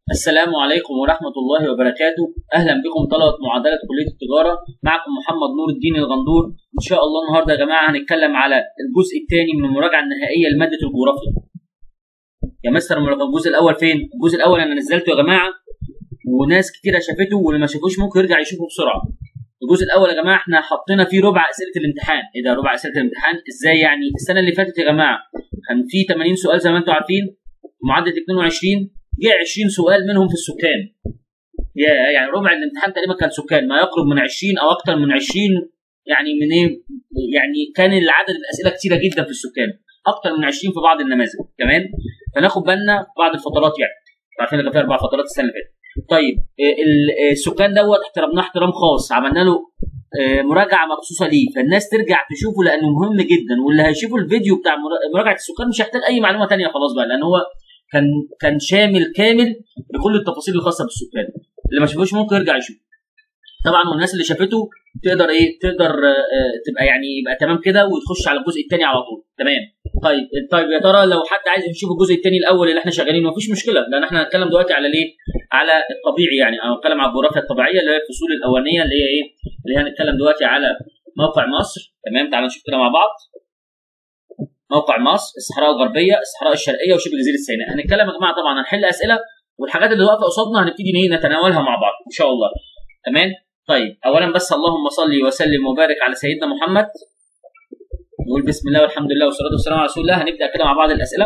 السلام عليكم ورحمة الله وبركاته أهلا بكم طلبة معادلة كلية التجارة معكم محمد نور الدين الغندور إن شاء الله النهاردة يا جماعة هنتكلم على الجزء الثاني من المراجعة النهائية لمادة الجغرافيا يا مستر الجزء الأول فين؟ الجزء الأول أنا نزلته يا جماعة وناس كتيرة شافته واللي ما شافوش ممكن يرجع يشوفه بسرعة الجزء الأول يا جماعة احنا حطينا فيه ربع أسئلة الامتحان إيه ده ربع أسئلة الامتحان إزاي يعني السنة اللي فاتت يا جماعة كان في 80 سؤال زي ما أنتم عارفين معدل 22 جه 20 سؤال منهم في السكان يا يعني ربع الامتحان تقريبا كان سكان ما يقرب من 20 او اكتر من 20 يعني من ايه يعني كان العدد الاسئله كتيره جدا في السكان اكتر من 20 في بعض النماذج كمان فناخد بالنا في بعض الفترات يعني عارفين كان في اربع فترات السنه اللي فاتت طيب السكان دوت احترمناه احترام خاص عملنا له مراجعه مخصوصه ليه فالناس ترجع تشوفه لانه مهم جدا واللي هيشوفوا الفيديو بتاع مراجعه السكان مش هيحتاج اي معلومه ثانيه خلاص بقى لان هو كان كان شامل كامل بكل التفاصيل الخاصه بالسكان اللي ما شافوش ممكن يرجع يشوف طبعا والناس اللي شافته تقدر ايه تقدر آه تبقى يعني يبقى تمام كده وتخش على الجزء الثاني على طول تمام طيب طيب يا ترى لو حد عايز يشوف الجزء الثاني الاول اللي احنا شغالين مفيش مشكله لان احنا هنتكلم دلوقتي على ليه على الطبيعي يعني او هنتكلم على الجغرافيا الطبيعيه اللي هي الفصول الاولانيه اللي هي ايه اللي هي هنتكلم دلوقتي على موقع مصر تمام تعالوا نشوف كده مع بعض موقع مصر الصحراء الغربيه الصحراء الشرقيه وشبه جزيره سيناء هنتكلم يا جماعه طبعا هنحل اسئله والحاجات اللي واقفه قصادنا هنبتدي نتناولها مع بعض ان شاء الله تمام طيب اولا بس اللهم صل وسلم وبارك على سيدنا محمد نقول بسم الله والحمد لله والصلاه والسلام على رسول الله هنبدا كده مع بعض الاسئله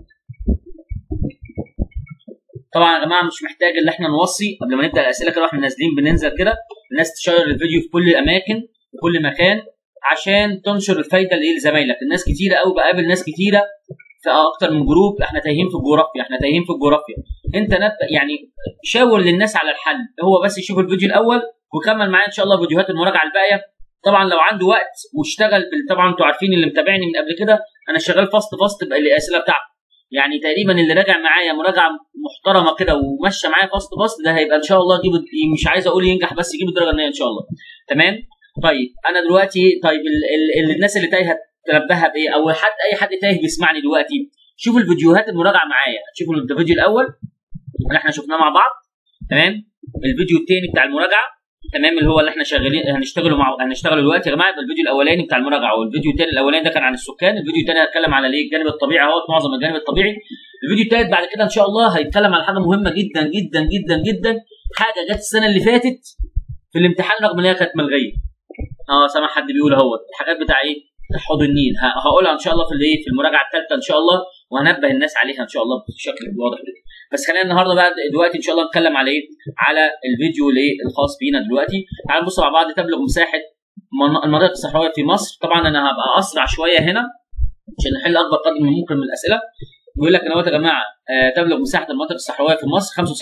طبعا يا جماعه مش محتاج ان احنا نوصي قبل ما نبدا الاسئله كده واحنا نازلين بننزل كده الناس تشير الفيديو في كل الاماكن في كل مكان عشان تنشر الفايده لايه لزمايلك الناس كتيره قوي بقابل ناس كتيره في اكتر من جروب احنا تايهين في الجغرافيا احنا تايهين في الجغرافيا انت نت يعني شاور للناس على الحل هو بس يشوف الفيديو الاول وكمل معايا ان شاء الله فيديوهات المراجعه الباقيه طبعا لو عنده وقت واشتغل طبعا انتوا عارفين اللي متابعني من قبل كده انا شغال فاست فاست بالاسئله بتاعته يعني تقريبا اللي راجع معايا مراجعه محترمه كده وماشيه معايا فاست فاست ده هيبقى ان شاء الله يجيب مش عايز اقول ينجح بس يجيب الدرجه النهائيه ان شاء الله تمام طيب انا دلوقتي طيب ال ال ال الناس اللي تايهه تنبهها بايه او حد اي حد تايه بيسمعني دلوقتي شوفوا الفيديوهات المراجعه معايا شوفوا الفيديو الاول اللي احنا شفناه مع بعض تمام الفيديو الثاني بتاع المراجعه تمام اللي هو اللي احنا شغالين هنشتغله مع هنشتغله دلوقتي يا جماعه يبقى الفيديو الاولاني بتاع المراجعه والفيديو الثاني الاولاني ده كان عن السكان الفيديو الثاني هيتكلم على ليه الجانب الطبيعي اهوت معظم الجانب الطبيعي الفيديو الثالث بعد كده ان شاء الله هيتكلم على حاجه مهمه جدا جدا جدا جدا حاجه جت السنه اللي فاتت في الامتحان رغم ان هي كانت ملغيه اه سامع حد بيقول اهوت الحاجات بتاع ايه حوض النيل هقولها ان شاء الله في الايه في المراجعه الثالثه ان شاء الله وهنبه الناس عليها ان شاء الله بشكل واضح جدا بس خلينا النهارده بقى دلوقتي ان شاء الله نتكلم على ايه على الفيديو اللي الخاص بينا دلوقتي تعالوا نبص مع بعض تبلغ مساحه المناطق الصحراويه في مصر طبعا انا هبقى اسرع شويه هنا عشان نحل اكبر قدر ممكن من الاسئله بيقول لك اهوت يا جماعه آه تبلغ مساحه المناطق الصحراويه في مصر 95%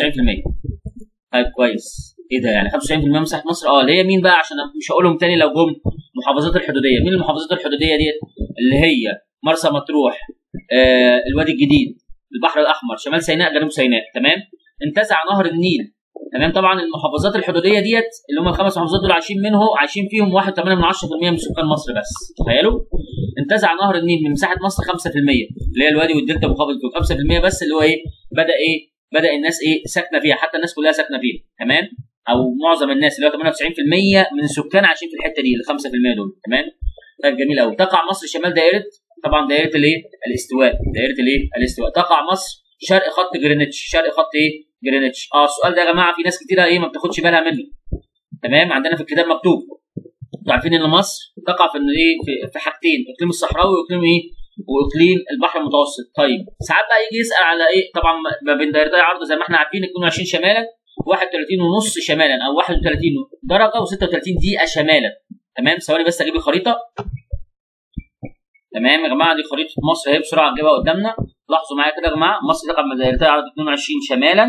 طيب كويس ايه ده يعني 95% مساحه مصر اه اللي هي مين بقى عشان مش هقولهم تاني لو جم المحافظات الحدوديه مين المحافظات الحدوديه ديت اللي هي مرسى مطروح آه الوادي الجديد البحر الاحمر شمال سيناء جنوب سيناء تمام انتزع نهر النيل تمام طبعا المحافظات الحدوديه ديت اللي هم الخمس محافظات دول عايشين منه عايشين فيهم 1.8 من 10% من سكان مصر بس تخيلوا انتزع نهر النيل من مساحه مصر 5% اللي هي الوادي والدلتا منخفض 5% بس اللي هو ايه بدا ايه بدا الناس ايه ساكنه فيها حتى الناس كلها ساكنه فيها تمام او معظم الناس اللي هو 98% من السكان عايشين في الحته دي ال 5% دول تمام طيب جميل قوي تقع مصر شمال دائره طبعا دائره الايه الاستواء دائره الايه الاستواء تقع مصر شرق خط جرينتش شرق خط ايه جرينتش اه السؤال ده يا جماعه في ناس كتيره ايه ما بتاخدش بالها منه تمام عندنا في الكتاب مكتوب انتوا عارفين ان مصر تقع في ايه في, في حاجتين اقليم الصحراوي واقليم ايه واقليم البحر المتوسط طيب ساعات بقى يجي يسال على ايه طبعا ما بين دايرتي عرض زي ما احنا عارفين 22 شمالا 31 ونص شمالا او 31 درجه و36 دقيقه شمالا تمام ثواني بس اجيب الخريطه تمام يا جماعه دي خريطه مصر اهي بسرعه نجيبها قدامنا لاحظوا معايا كده يا جماعه مصر تقع من دايرتي عرض 22 شمالا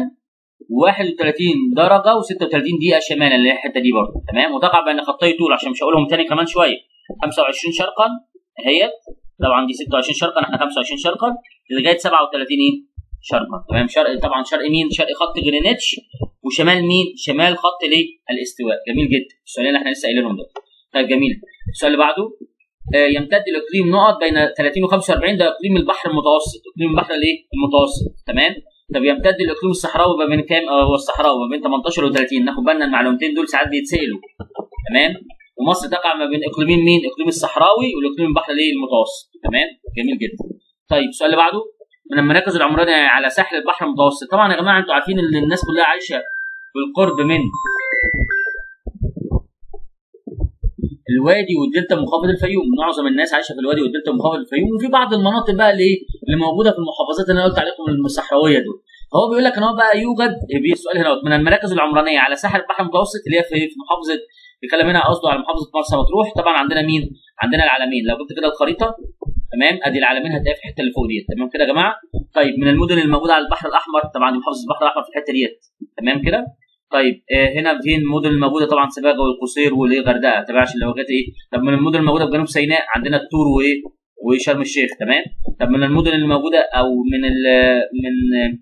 31 درجه و36 دقيقه شمالا اللي هي الحته دي برضه تمام وتقع بين خطي طول عشان مش هقولهم تاني كمان شويه 25 شرقا اهيت طبعا دي 26 شرقا احنا 25 شرقا لغايه 37 ايه شرقا تمام شرق طبعا شرق مين شرق خط جرينتش وشمال مين شمال خط الايه الاستواء جميل جدا السؤالين اللي احنا لسه قايلينهم دول طيب جميل السؤال اللي بعده آه يمتد الاقليم نقط بين 30 و 45 ده اقليم البحر المتوسط اقليم البحر الايه المتوسط تمام طب يمتد الاقليم الصحراوي ما بين كام آه، هو الصحراوي ما بين 18 و 30 ناخد بالنا المعلومتين دول ساعات بيتسالوا تمام ومصر تقع ما بين اقليمين مين الاقليم الصحراوي والاقليم البحر الايه المتوسط تمام جميل جدا طيب السؤال اللي بعده من المراكز العمرانيه على ساحل البحر المتوسط طبعا يا جماعه انتوا عارفين ان الناس كلها عايشه بالقرب من الوادي والدلتا منخفض الفيوم معظم الناس عايشه في الوادي والدلتا منخفض الفيوم وفي بعض المناطق بقى اللي ايه اللي موجوده في المحافظات اللي انا قلت عليكم الصحراويه دول فهو بيقول لك ان هو بقى يوجد بي- السؤال هنا من المراكز العمرانيه على ساحل البحر المتوسط اللي هي في في محافظه بيتكلم هنا قصده على محافظه مرسى مطروح طبعا عندنا مين؟ عندنا العلمين لو جبت كده الخريطه تمام ادي العلمين هتلاقيها في الحته اللي فوق ديت تمام كده يا جماعه طيب من المدن الموجوده على البحر الاحمر طبعا دي محافظه البحر الاحمر في الحته ديت تمام كده طيب آه هنا فين المدن الموجوده طبعا سباقه والقصير والايه غردقه تبع عشان لو جت ايه طب من المدن الموجوده في جنوب سيناء عندنا الطور وايه وشرم الشيخ تمام طب من المدن الموجوده او من ال من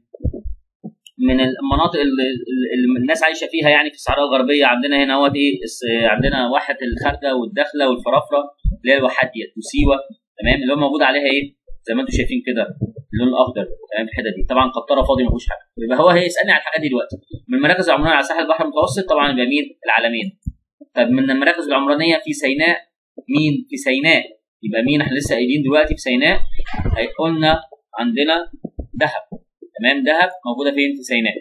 من المناطق اللي, اللي الناس عايشه فيها يعني في الصحراء الغربيه عندنا هنا اهوت ايه الس- عندنا واحه الخارجه والداخله والفرافره اللي هي الواحات ديت وسيوه تمام اللي هو موجود عليها ايه زي ما انتم شايفين كده اللون الاخضر تمام الحته دي طبعا قطره فاضي ما فيهوش حاجه يبقى هو هيسالني على الحاجات دي دلوقتي من المراكز العمرانيه على ساحل البحر المتوسط طبعا يبقى مين العالمين طب من المراكز العمرانيه في سيناء مين في سيناء يبقى مين احنا لسه قايلين دلوقتي في سيناء هي- قلنا عندنا دهب تمام دهب موجوده فين في سيناء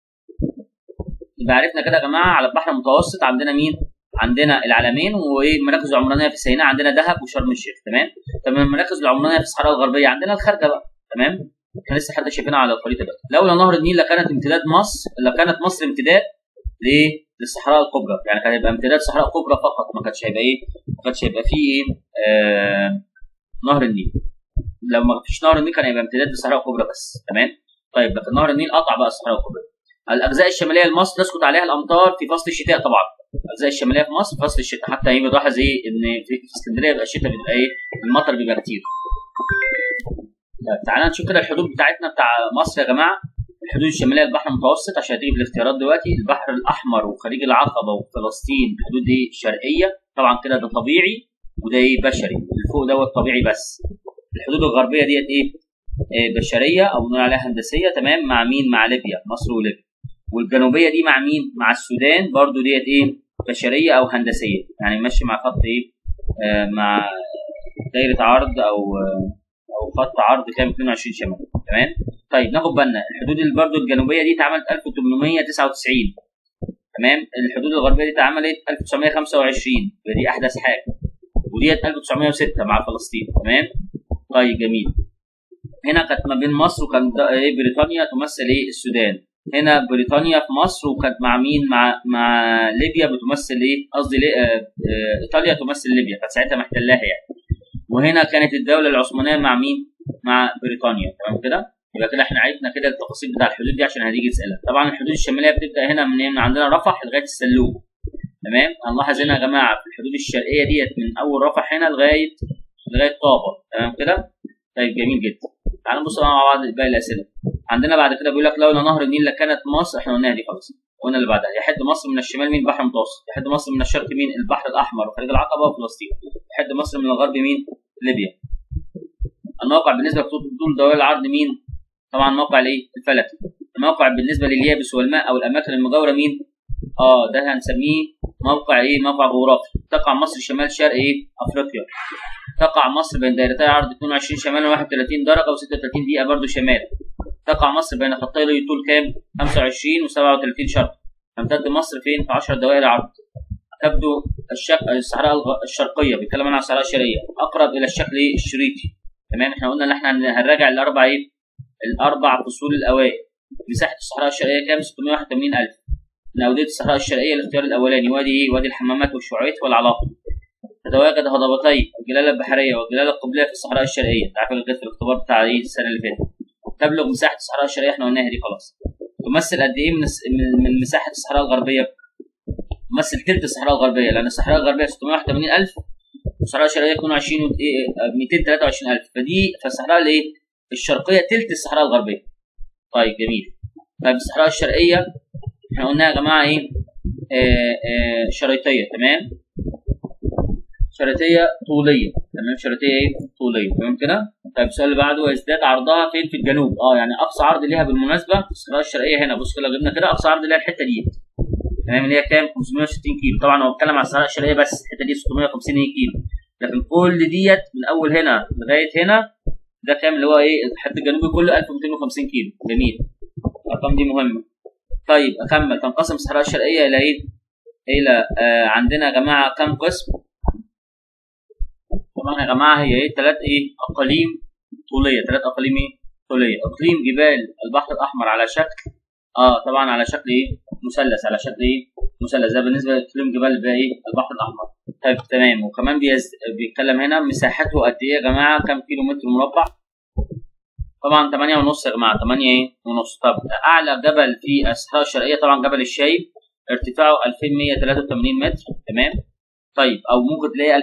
يبقى عرفنا كده يا جماعه على البحر المتوسط عندنا مين عندنا العلمين والمراكز العمرانيه في سيناء عندنا دهب وشرم الشيخ تمام طب من المراكز العمرانيه في الصحراء الغربيه عندنا الخارجه بقى تمام كان لسه حد شايفينها على الخريطه بقى لولا نهر النيل لكانت امتداد مصر لكانت مصر امتداد ليه للصحراء الكبرى يعني كان هيبقى امتداد الصحراء الكبرى فقط ما كانش هيبقى ايه ما كانش هيبقى فيه ايه آه نهر النيل لو ما فيش نهر النيل كان هيبقى امتداد للصحراء الكبرى بس تمام طيب لكن نهر النيل قطع بقى الصحراء الكبرى الاجزاء الشماليه لمصر تسقط عليها الامطار في فصل الشتاء طبعا الاجزاء الشماليه في مصر فصل الشتاء حتى هي بتلاحظ ايه ان في في اسكندريه بيبقى الشتاء بيبقى ايه المطر بيبقى كتير طيب تعالى نشوف كده الحدود بتاعتنا بتاع مصر يا جماعه الحدود الشماليه للبحر المتوسط عشان هتيجي في الاختيارات دلوقتي البحر الاحمر وخليج العقبه وفلسطين الحدود دي شرقيه طبعا كده ده طبيعي وده ايه بشري اللي فوق دوت طبيعي بس الحدود الغربيه ديت ايه آه، بشريه او بنقول عليها هندسيه تمام مع مين مع ليبيا مصر وليبيا والجنوبيه دي مع مين مع السودان برضو ديت ايه بشريه او هندسيه يعني ماشي مع خط ايه آه مع دايره عرض او آه او خط عرض كام 22 شمال تمام طيب ناخد بالنا الحدود اللي برضو الجنوبيه دي اتعملت 1899 تمام الحدود الغربيه دي اتعملت 1925 دي احدث حاجه وديت 1906 مع فلسطين تمام طيب جميل هنا كانت ما بين مصر وكان ده- ايه بريطانيا تمثل ايه السودان هنا بريطانيا في مصر وكانت مع مين مع مع ليبيا بتمثل ايه قصدي ليه آه آه ايطاليا تمثل ليبيا كانت ساعتها محتلاها يعني وهنا كانت الدوله العثمانيه مع مين مع بريطانيا تمام كده يبقى كده احنا عرفنا كده التفاصيل بتاع الحدود دي عشان هتيجي تسالها طبعا الحدود الشماليه بتبدا هنا من من عندنا رفح لغايه السلوم تمام هنلاحظ هنا يا جماعه في الحدود الشرقيه ديت من اول رفح هنا لغايه لغايه طابه تمام كده طيب جميل جدا تعالوا نبص بقى مع بعض باقي الاسئله عندنا بعد كده بيقول لك لولا نهر النيل لكانت مصر احنا قلناها دي خلاص قلنا اللي بعدها يحد مصر من الشمال مين البحر المتوسط يحد مصر من الشرق مين البحر الاحمر وخليج العقبه وفلسطين يحد مصر من الغرب مين ليبيا الموقع بالنسبه لطول دوائر العرض مين طبعا موقع الايه الفلكي الموقع بالنسبه لليابس والماء او الاماكن المجاوره مين اه ده هنسميه موقع ايه موقع جغرافي تقع مصر شمال شرق ايه افريقيا تقع مصر بين دائرتي عرض 22 شمال و31 درجه و36 دقيقه برضو شمال تقع مصر بين خطي لي طول كام 25 و37 شرق تمتد مصر فين في 10 دوائر عرض تبدو الشق الصحراء الغ- الشرقيه بيتكلم عنها الصحراء الشرقيه اقرب الى الشكل إيه؟ الشريطي تمام احنا قلنا ان احنا هن- هنراجع الاربع ايه الاربع فصول الاوائل مساحه الصحراء الشرقيه كام 681000 من اوديه الصحراء الشرقيه الاختيار الاولاني وادي ايه وادي الحمامات والشعيط والعلاقه تتواجد هضبتي الجلاله البحريه والجلاله القبليه في الصحراء الشرقيه انت عارف اللي جت في الاختبار بتاع ايه السنه اللي فاتت تبلغ مساحه الصحراء الشرقيه احنا قلناها دي خلاص تمثل قد ايه من الس- من- من مساحه الصحراء الغربيه تمثل ثلث الصحراء الغربيه لان الصحراء الغربيه 681000 والصحراء الشرقيه 22 و 223000 فدي فالصحراء الايه الشرقيه ثلث الصحراء الغربيه طيب جميل طيب الصحراء الشرقيه احنا قلنا يا جماعه ايه آه آه شريطيه تمام شريطيه طوليه تمام شريطيه ايه طوليه تمام كده طيب السؤال اللي بعده يزداد عرضها فين في الجنوب اه يعني اقصى عرض ليها بالمناسبه في الصحراء الشرقيه هنا بص كده جبنا كده اقصى عرض ليها الحته دي تمام اللي هي كام 560 كيلو طبعا هو بيتكلم على الصحراء الشرقيه بس الحته دي 650 كيلو لكن كل ديت من اول هنا لغايه هنا ده كام اللي هو ايه الحد الجنوبي كله 1250 كيلو جميل الارقام دي مهمه طيب اكمل تنقسم الصحراء الشرقيه الى ايه؟ الى آه عندنا يا جماعه كام قسم؟ طبعا يا جماعه هي ايه ثلاث ايه اقاليم طوليه ثلاث اقاليم ايه طوليه اقليم جبال البحر الاحمر على شكل اه طبعا على شكل ايه مثلث على شكل ايه مثلث ده بالنسبه لاقليم جبال بقى ايه البحر الاحمر طيب تمام وكمان بيز... بيتكلم هنا مساحته قد ايه يا جماعه كام كيلو متر مربع طبعا 8 ونص يا جماعه 8 ايه ونص طب اعلى جبل في الصحراء الشرقيه طبعا جبل الشايب ارتفاعه 2183 متر تمام طيب او ممكن تلاقي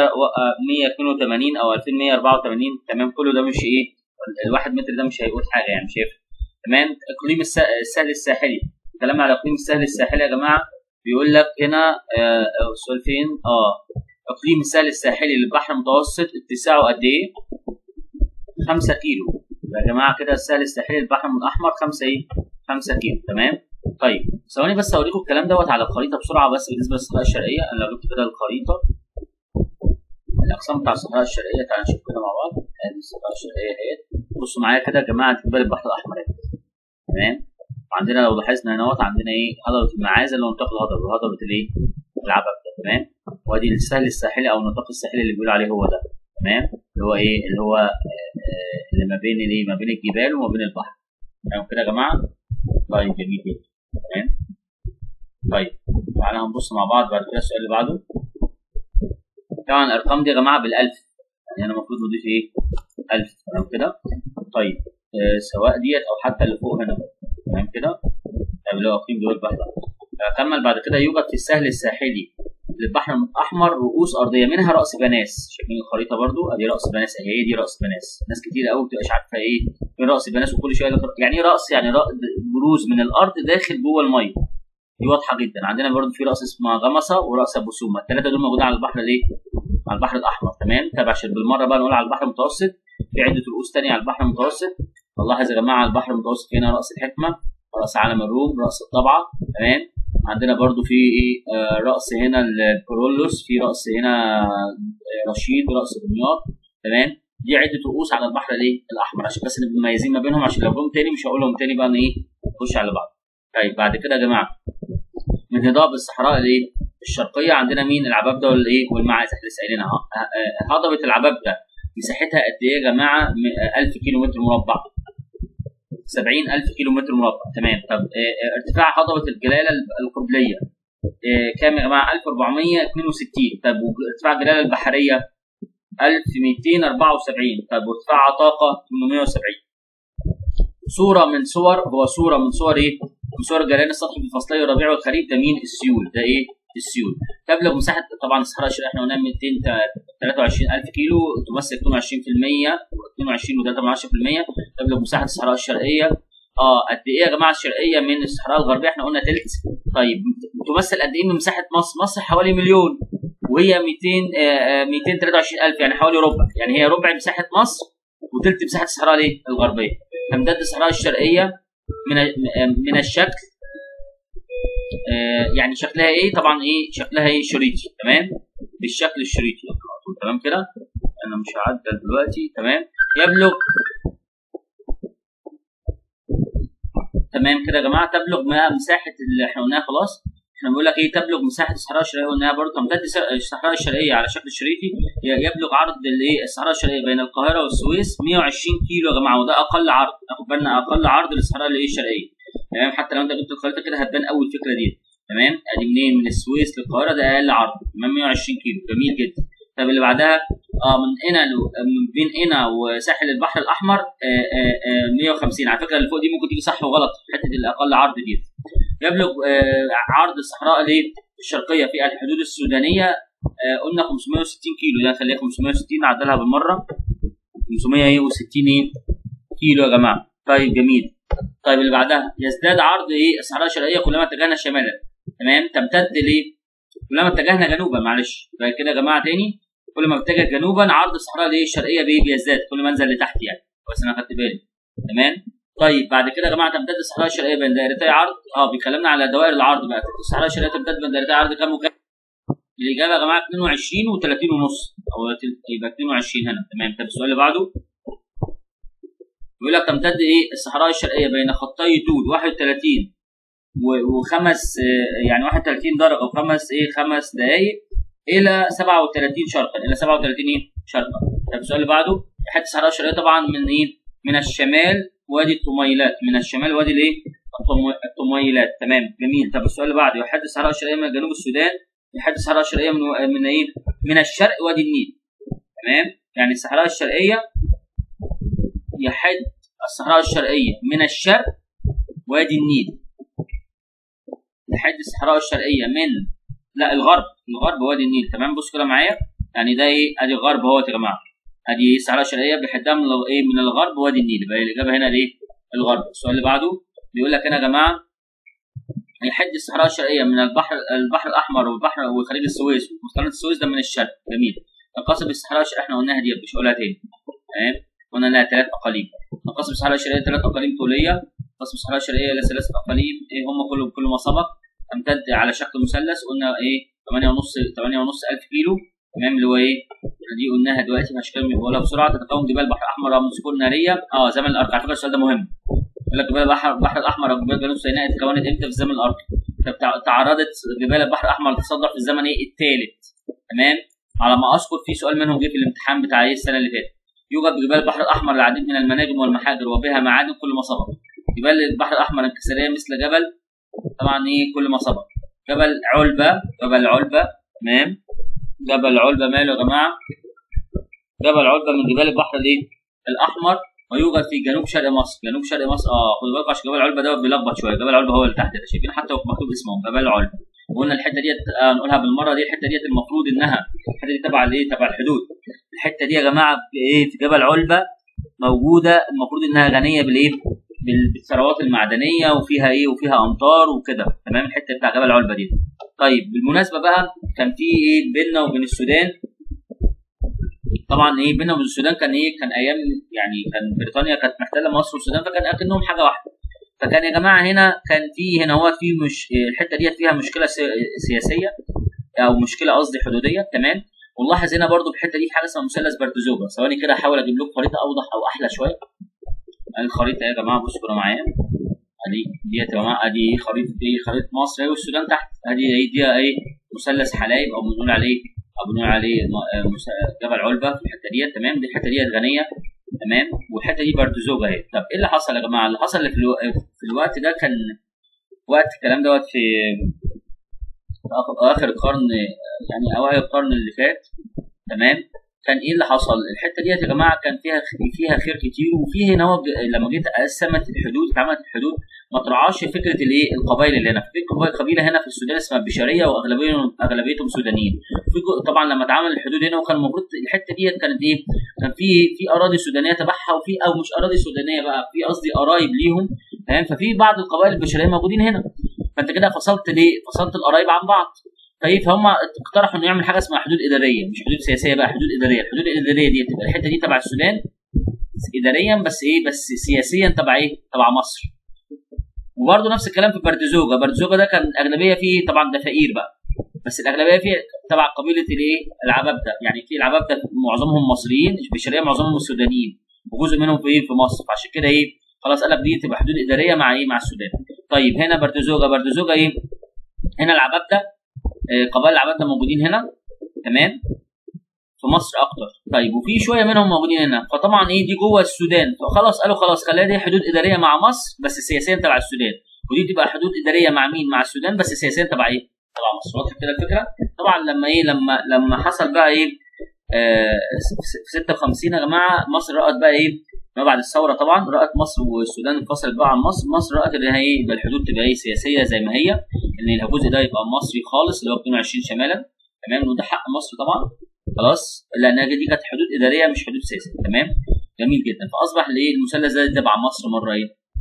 2182 او 2184 تمام كله ده مش ايه الواحد متر ده مش هيقول حاجه يعني مش هيفرق تمام اقليم السهل الساحلي الكلام على اقليم السهل الساحلي يا جماعه بيقول لك هنا آه السؤال فين اه اقليم السهل الساحلي للبحر المتوسط اتساعه قد ايه 5 كيلو يا جماعه كده السهل الساحلي للبحر الاحمر 5 ايه 5 كيلو تمام طيب ثواني بس اوريكم الكلام دوت على الخريطه بسرعه بس بالنسبه للصحراء الشرقيه انا لو جبت كده الخريطه الاقسام بتاع الصحراء الشرقيه تعالى نشوف كده مع بعض ادي الصحراء الشرقيه اهيت بصوا معايا كده يا جماعه جبال البحر الاحمر اهي تمام وعندنا لو لاحظنا هنا عندنا ايه هضبه المعازه اللي هو نطاق الهضبه وهضبه الايه العبب ده تمام وادي السهل الساحلي او النطاق الساحلي اللي بيقولوا عليه هو ده تمام اللي هو ايه اللي هو آه اللي ما بين الايه ما بين الجبال وما بين البحر تمام كده يا جماعه طيب جميل جدا تمام طيب تعالى هنبص مع بعض بعد كده السؤال اللي بعده طبعا الارقام دي يا جماعه بالالف يعني انا المفروض نضيف ايه 1000 تمام كده طيب آه سواء ديت او حتى اللي فوق هنا تمام كده طيب اللي هو اقليم دول البحر اكمل بعد كده يوجد في السهل الساحلي للبحر الاحمر رؤوس ارضيه منها راس بناس شايفين الخريطه برضو ادي راس بناس اهي دي راس بناس ناس كتير قوي ما بتبقاش عارفه ايه فين راس بناس وكل شويه يعني ايه راس يعني بروز من الارض داخل جوه الميه دي واضحه جدا عندنا برضو في راس اسمها غمصه وراس ابو سومه الثلاثه دول موجودين على البحر الايه على البحر الاحمر تمام طب عشان بالمره بقى نقول على البحر المتوسط في عده رؤوس ثانيه على البحر المتوسط نلاحظ يا جماعه على البحر المتوسط هنا راس الحكمه راس عالم الروم راس الطبعه تمام عندنا برضو في ايه آه راس هنا البرولوس في راس هنا رشيد راس دمياط تمام دي عده رؤوس على البحر الايه الاحمر عشان بس نبقى مميزين ما بينهم عشان لو جم تاني مش هقول لهم تاني بقى ايه نخش على بعض طيب بعد كده يا جماعه من هضاب الصحراء الايه الشرقيه عندنا مين العبابده والايه والمعازه احنا لسه قايلينها هضبه العبابده مساحتها قد ايه يا جماعه 1000 كيلو متر مربع 70000 كيلو متر مربع تمام طب اه ارتفاع هضبه الجلاله القبليه اه كام يا جماعه 1462 طب وارتفاع الجلاله البحريه 1274 طب وارتفاع عطاقه 870 صوره من صور هو صوره من صور ايه؟ من صور الجلال السطحي في فصلي الربيع والخريف ده مين؟ السيول ده ايه؟ السيول تبلغ مساحه طبعا الصحراء الشرقيه احنا قلنا 223000 كيلو تمثل 22% 22 و3 تبلغ مساحه الصحراء الشرقيه اه قد ايه يا جماعه الشرقيه من الصحراء الغربيه احنا قلنا تلت طيب تمثل قد ايه من مساحه مصر؟ مصر حوالي مليون وهي 200 آه 223000 يعني حوالي ربع يعني هي ربع مساحه مصر وتلت مساحه الصحراء الايه؟ الغربيه تمتد الصحراء الشرقيه من من الشكل آه يعني شكلها ايه طبعا ايه شكلها ايه شريطي تمام بالشكل الشريطي تمام كده انا مش هعدل دلوقتي تمام يبلغ تمام كده يا جماعه تبلغ ما مساحه اللي احنا قلناها خلاص احنا بنقول لك ايه تبلغ مساحه الصحراء الشرقيه قلناها برضه تمتد الصحراء الشرقيه على شكل شريطي يبلغ عرض الايه الصحراء الشرقيه بين القاهره والسويس 120 كيلو يا جماعه وده اقل عرض ناخد بالنا اقل عرض للصحراء الايه الشرقيه تمام حتى لو انت جبت الخريطه كده هتبان قوي الفكره دي تمام ادي منين من السويس للقاهره ده اقل عرض تمام 120 كيلو جميل جدا طب اللي بعدها اه من هنا من بين هنا وساحل البحر الاحمر آه آه آه 150 على فكره اللي فوق دي ممكن تيجي صح وغلط حته الاقل عرض دي يبلغ عرض الصحراء الايه الشرقيه في الحدود السودانيه قلنا 560 كيلو ده خليها 560 نعدلها بالمره 560 ايه كيلو يا جماعه طيب جميل طيب اللي بعدها يزداد عرض ايه الصحراء الشرقيه كلما اتجهنا شمالا تمام تمتد ليه كلما اتجهنا جنوبا معلش يبقى كده يا جماعه تاني كل ما بتجه جنوبا عرض الصحراء الايه الشرقيه بايه بيزداد كل ما انزل لتحت يعني بس انا خدت بالي تمام طيب بعد كده يا جماعه تمتد الصحراء الشرقيه بين دائرتي عرض اه بيكلمنا على دوائر العرض بقى الصحراء الشرقيه تمتد بين دائرتي عرض كام وكام الاجابه يا جماعه 22 و30 ونص او يبقى 22 هنا تمام طب السؤال اللي بعده بيقول لك تمتد ايه الصحراء الشرقيه بين خطي طول 31 وخمس يعني 31 درجه وخمس ايه خمس دقائق الى 37 شرقا الى 37 ايه شرقا طب السؤال اللي بعده حته الصحراء الشرقيه طبعا من ايه من الشمال وادي الطميلات من الشمال وادي الايه الطميلات تمام جميل طب السؤال اللي بعده يحد الصحراء الشرقيه من جنوب السودان يحد الصحراء الشرقيه من من ايه من الشرق وادي النيل تمام يعني الصحراء الشرقيه يحد الصحراء الشرقيه من الشرق وادي النيل يحد الصحراء الشرقيه من لا الغرب الغرب وادي النيل تمام بص كده معايا يعني ده ايه ادي الغرب اهوت يا جماعه ادي الصحراء الشرقيه بيحدها من ايه من الغرب وادي النيل يبقى الاجابه هنا الايه الغرب السؤال اللي بعده بيقول لك هنا يا جماعه يحد الصحراء الشرقيه من البحر البحر الاحمر والبحر وخليج السويس وقناه السويس ده من الشرق جميل تنقسم الصحراء الشرقيه احنا قلناها دي مش هقولها تاني تمام قلنا انها ثلاث اقاليم تنقسم الصحراء الشرقيه ثلاث اقاليم طوليه تنقسم الصحراء الشرقيه الى ثلاث اقاليم ايه هم كل كل ما سبق تمتد على شكل مثلث قلنا ايه 8 ونص 8 ونص الف كيلو تمام اللي هو ايه دي قلناها دلوقتي مش كلام بقولها بسرعه تتكون جبال البحر الاحمر من صخور ناريه اه زمن الارض على فكره السؤال ده مهم يقول لك جبال البحر البحر الاحمر او جبال جنوب سيناء اتكونت امتى في الزمن الارضي تعرضت جبال البحر الاحمر للتصدر في الزمن ايه الثالث تمام على ما اذكر في سؤال منهم جه في الامتحان بتاع ايه السنه اللي فاتت يوجد بجبال البحر الاحمر العديد من المناجم والمحاجر وبها معادن كل ما سبق جبال البحر الاحمر انكساريه مثل جبل طبعا ايه كل ما سبق جبل علبه جبل علبه تمام جبل علبه ماله يا جماعه جبل علبه من جبال البحر الايه الاحمر ويوجد في جنوب شرق مصر جنوب شرق مصر اه خدوا بالكم عشان جبل علبه ده بيلخبط شويه جبل علبه هو اللي تحت ده شايفين حتى مكتوب اسمهم جبل علبه وقلنا الحته ديت آه نقولها بالمره دي الحته ديت المفروض انها الحته دي تبع الايه تبع الحدود الحته دي يا جماعه ايه في جبل علبه موجوده المفروض انها غنيه بالايه بالثروات المعدنيه وفيها ايه وفيها امطار وكده تمام الحته بتاع جبل علبه دي طيب بالمناسبه بقى كان في ايه بيننا وبين السودان طبعا ايه بيننا وبين السودان كان ايه كان ايام يعني كان بريطانيا كانت محتله مصر والسودان فكان اكنهم حاجه واحده فكان يا جماعه هنا كان في هنا هو في مش الحته ديت فيها مشكله سياسيه او مشكله قصدي حدوديه تمام ونلاحظ هنا برضو في الحته دي في حاجه اسمها مثلث بارتزوجا ثواني كده احاول اجيب لكم خريطه اوضح او احلى شويه الخريطه يا جماعه بصوا كده معايا ادي ديت يا جماعه ادي خريطه دي خريطه مصر اهي والسودان تحت ادي ايه دي ايه مثلث حلايب او بنقول عليه او بنقول عليه جبل علبه في الحته ديت تمام دي الحته ديت غنيه تمام والحته دي بارتزوجا اهي طب ايه اللي حصل يا جماعه اللي حصل في, الو... في الوقت ده كان وقت الكلام دوت في اخر القرن يعني اوائل القرن اللي فات تمام كان ايه اللي حصل؟ الحته ديت يا جماعه كان فيها فيها خير كتير وفي هنا لما جيت قسمت الحدود اتعملت الحدود ما تراعاش فكره الايه القبائل اللي هنا في قبيله هنا في السودان اسمها البشريه واغلبيتهم اغلبيتهم سودانيين في طبعا لما اتعمل الحدود هنا وكان المفروض الحته ديت كانت ايه كان في في اراضي سودانيه تبعها وفي او مش اراضي سودانيه بقى في قصدي قرايب ليهم تمام ففي بعض القبائل البشريه موجودين هنا فانت كده فصلت ليه فصلت القرايب عن بعض طيب فهم اقترحوا انه يعمل حاجه اسمها حدود اداريه مش حدود سياسيه بقى حدود اداريه الحدود الاداريه دي تبقى الحته دي تبع السودان اداريا بس ايه بس سياسيا تبع ايه تبع مصر وبرده نفس الكلام في بردزوجا بردزوجا ده كان الاغلبيه فيه طبعا ده فقير بقى بس الاغلبيه فيه تبع قبيله الايه العبابده يعني في العبابده معظمهم مصريين البشريه معظمهم السودانيين وجزء منهم في في مصر فعشان كده ايه خلاص قال لك دي تبقى حدود اداريه مع ايه مع السودان طيب هنا بردزوجا بردزوجا ايه هنا العبابده قبائل العبادة موجودين هنا تمام في مصر اكتر طيب وفي شويه منهم موجودين هنا فطبعا ايه دي جوه السودان فخلاص قالوا خلاص خليها دي حدود اداريه مع مصر بس سياسيا تبع السودان ودي تبقى حدود اداريه مع مين مع السودان بس سياسيا تبع ايه تبع مصر واضح كده الفكره طبعا لما ايه لما لما حصل بقى ايه آه في 56 يا جماعه مصر رأت بقى ايه ما بعد الثوره طبعا رأت مصر والسودان انفصلت بقى عن مصر مصر رأت ان هي ايه الحدود تبقى ايه سياسيه زي ما هي ان الجزء ده يبقى مصري خالص اللي هو 22 شمالا تمام وده حق مصر طبعا خلاص لان دي كانت حدود اداريه مش حدود سياسيه تمام جميل جدا فاصبح الايه المثلث ده تبع مصر مره ايه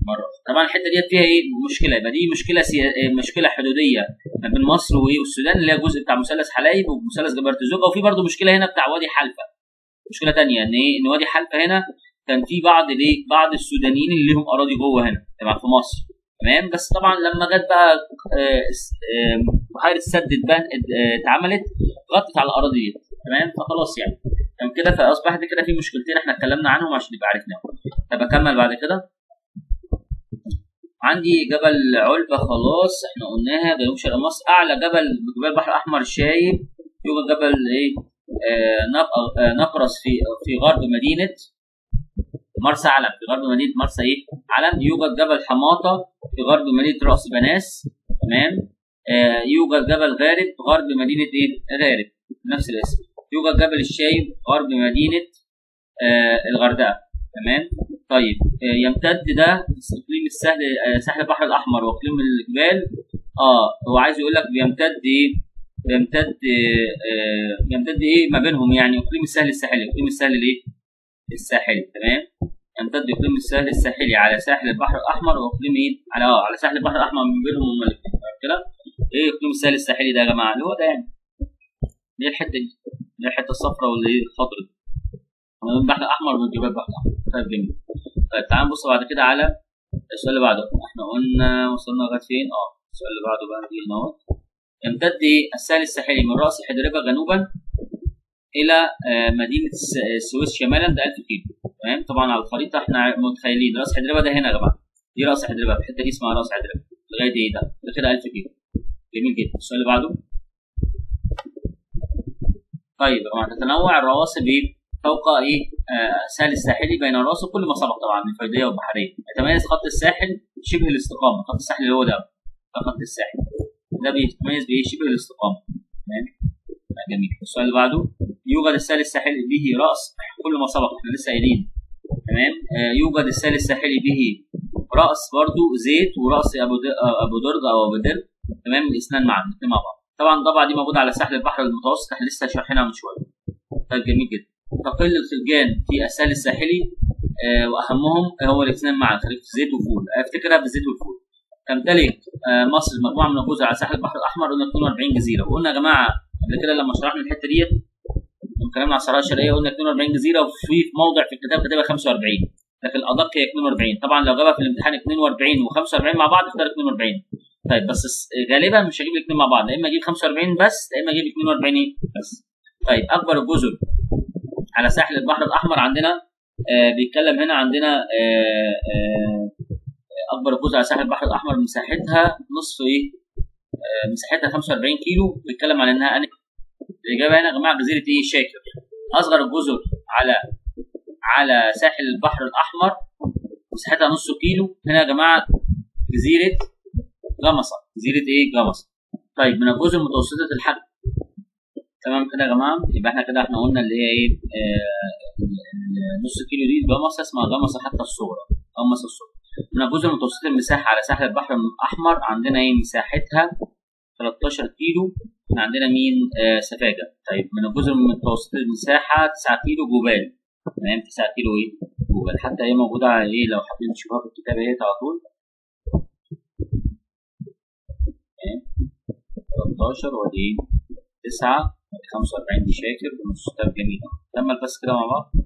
مره طبعا الحته ديت فيها ايه مشكله يبقى دي مشكله سيا... إيه، مشكله حدوديه ما بين مصر وايه والسودان اللي هي الجزء بتاع مثلث حلايب ومثلث جبل الزوجه وفي برضه مشكله هنا بتاع وادي حلفه مشكله تانية ان ايه ان وادي حلفه هنا كان في بعض ليه بعض السودانيين اللي لهم اراضي جوه هنا تمام في مصر تمام بس طبعا لما جت بقى آه، س- آه، بحيره السد اتبن- ات- آه، اتعملت غطت على الاراضي دي تمام فخلاص يعني تمام كده فاصبحت كده في مشكلتين احنا اتكلمنا عنهم عشان نبقى عرفناهم طب اكمل بعد كده عندي جبل علبة خلاص احنا قلناها جنوب شرق مصر اعلى جبل جبال البحر الاحمر الشايب يوجد جبل ايه آه نق- آه، نقرس في في غرب مدينة مرسى علم في غرب مدينة مرسى ايه علم يوجد جبل حماطة في غرب مدينة رأس بناس تمام آه يوجد جبل غارب في غرب مدينة ايه غارب نفس الاسم يوجد جبل الشايب غرب مدينة آه الغردقة تمام طيب آه يمتد ده اقليم السهل آه ساحل البحر الاحمر واقليم الجبال اه هو عايز يقول لك بيمتد ايه بيمتد آه آه، بيمتد ايه ما بينهم يعني اقليم السهل الساحلي اقليم السهل الايه الساحلي تمام يمتد اقليم السهل الساحلي على ساحل البحر الاحمر واقليم ايه على اه على ساحل البحر الاحمر من بينهم هما الاثنين تمام كده ايه اقليم السهل الساحلي ده يا جماعه اللي هو ده يعني دي الحته دي دي الحته الصفراء واللي هي الخضراء دي ما بين البحر الاحمر وجبال البحر الاحمر طيب جميل طيب تعال نبص بعد كده على السؤال اللي بعده احنا قلنا وصلنا لغايه فين اه السؤال اللي بعده بقى دي هنا اهو يمتد إيه؟ السهل الساحلي من راس حدربه جنوبا الى آه، مدينه الس- السويس شمالا ده 1000 كيلو تمام طبعا على الخريطه احنا متخيلين راس حدربه ده هنا يا جماعه دي راس حدربه الحته دي اسمها راس حدربه لغايه ايه ده ده كده 1000 كيلو جميل جدا السؤال اللي بعده طيب يا جماعه تتنوع الرواسب ايه فوق ايه آه السهل الساحلي بين الرواسب كل ما سبق طبعا من الفيضيه والبحريه يتميز خط الساحل شبه الاستقامه خط الساحل اللي هو ده ده خط الساحل ده بيتميز بايه شبه الاستقامه تمام آه، جميل السؤال اللي بعده يوجد السهل الساحلي به راس كل ما سبق احنا لسه قايلين تمام آه يوجد السهل الساحلي به راس برضو زيت وراس ابو د- آه، ابو درج او ابو درج تمام الاثنان معا الاثنين مع بعض طبعا طبعا دي موجوده على ساحل البحر المتوسط احنا لسه شارحينها من شويه طيب جميل جدا تقل الخلجان في السهل الساحلي آه واهمهم هو الاثنين معا خليج الزيت والفول افتكرها بالزيت والفول تمتلك آه مصر مجموعه من الجزر على ساحل البحر الاحمر قلنا 42 جزيره وقلنا يا جماعه قبل كده لما شرحنا الحته ديت لما اتكلمنا على الصحراء الشرقيه قلنا 42 جزيره وفي موضع في الكتاب كاتبها 45 لكن الادق هي 42 طبعا لو جابها في الامتحان 42 و45 مع بعض اختار 42 طيب بس الس- غالبا مش هجيب الاثنين مع بعض يا اما اجيب 45 بس يا اما اجيب 42 إيه؟ بس طيب اكبر الجزر على ساحل البحر الاحمر عندنا آه بيتكلم هنا عندنا آه آه اكبر الجزر على ساحل البحر الاحمر مساحتها نصف ايه آه مساحتها 45 كيلو بيتكلم عن انها أنا الاجابه هنا يا جماعه جزيره ايه شاكر اصغر الجزر على على ساحل البحر الاحمر مساحتها نص كيلو هنا يا جماعه جزيره جمصه جزيره ايه جمصه طيب من الجزر متوسطه الحجم تمام كده يا جماعه يبقى احنا كده احنا قلنا اللي هي ايه آه النص كيلو دي جمصه اسمها جمصه حتى الصغرى جمصه الصغرى من الجزر متوسطه المساحه على ساحل البحر الاحمر عندنا ايه مساحتها 13 كيلو احنا عندنا مين آه سفاجه طيب من الجزر متوسطه المساحه 9 كيلو جبال تمام 9 كيلو ايه جبال حتى هي موجوده على ايه لو حابين تشوفوها في الكتاب اهي على طول تمام 13 ودي ايه 9 ودي 45 دي شاكر ونص كتاب جميل كمل بس كده مع بعض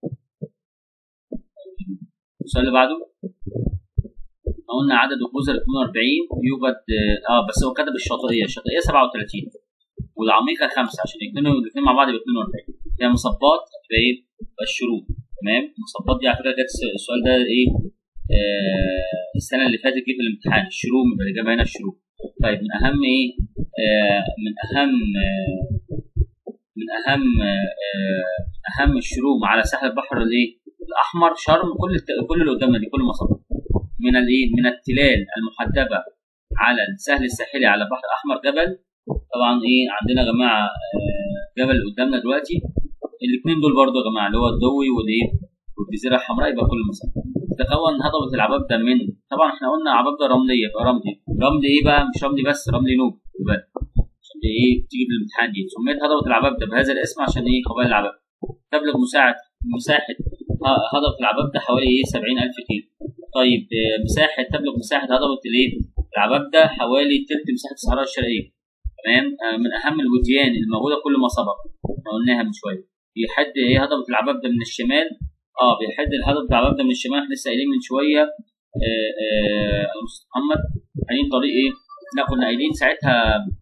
السؤال اللي بعده قلنا عدد الجزر 42 يوجد اه بس هو كتب الشاطئيه الشاطئيه 37 والعميقه 5 عشان يكونوا الاثنين مع بعض يبقى 42 هي مصبات يبقى ايه يبقى الشروق تمام المصبات دي على فكره جت السؤال ده ايه آه السنه اللي فاتت جه في الامتحان الشروق يبقى الاجابه هنا الشروق طيب من اهم ايه آه من اهم آه من اهم آه اهم الشروق على ساحل البحر الايه الاحمر شرم كل الت... كل اللي قدامنا دي كل مصر من الايه من التلال المحدبه على السهل الساحلي على البحر الاحمر جبل طبعا ايه عندنا يا جماعه آه جبل اللي قدامنا دلوقتي الاثنين دول برضو يا جماعه اللي هو الضوي والايه والجزيره الحمراء يبقى كل مصر تكون هضبه العباب ده من طبعا احنا قلنا عباب ده رمليه يبقى رملي رمل ايه بقى مش رملي بس رملي نوب يبقى عشان ايه تيجي في الامتحان دي سميت هضبه العباب ده بهذا الاسم عشان ايه قبائل العباب تبلغ مساحه مساحه هضبه العباب ده حوالي ايه 70000 كيلو طيب آه، مساحه تبلغ مساحه هضبه الايه؟ العبابده حوالي تلت مساحه الصحراء الشرقيه تمام آه، من اهم الوديان الموجوده كل ما سبق احنا قلناها من شويه بيحد ايه هضبه العبابده من الشمال اه بيحد هضبه العبابده من الشمال احنا لسه قايلين من شويه آه، آه، يا أستاذ محمد قايلين طريق ايه؟ لا كنا قايلين ساعتها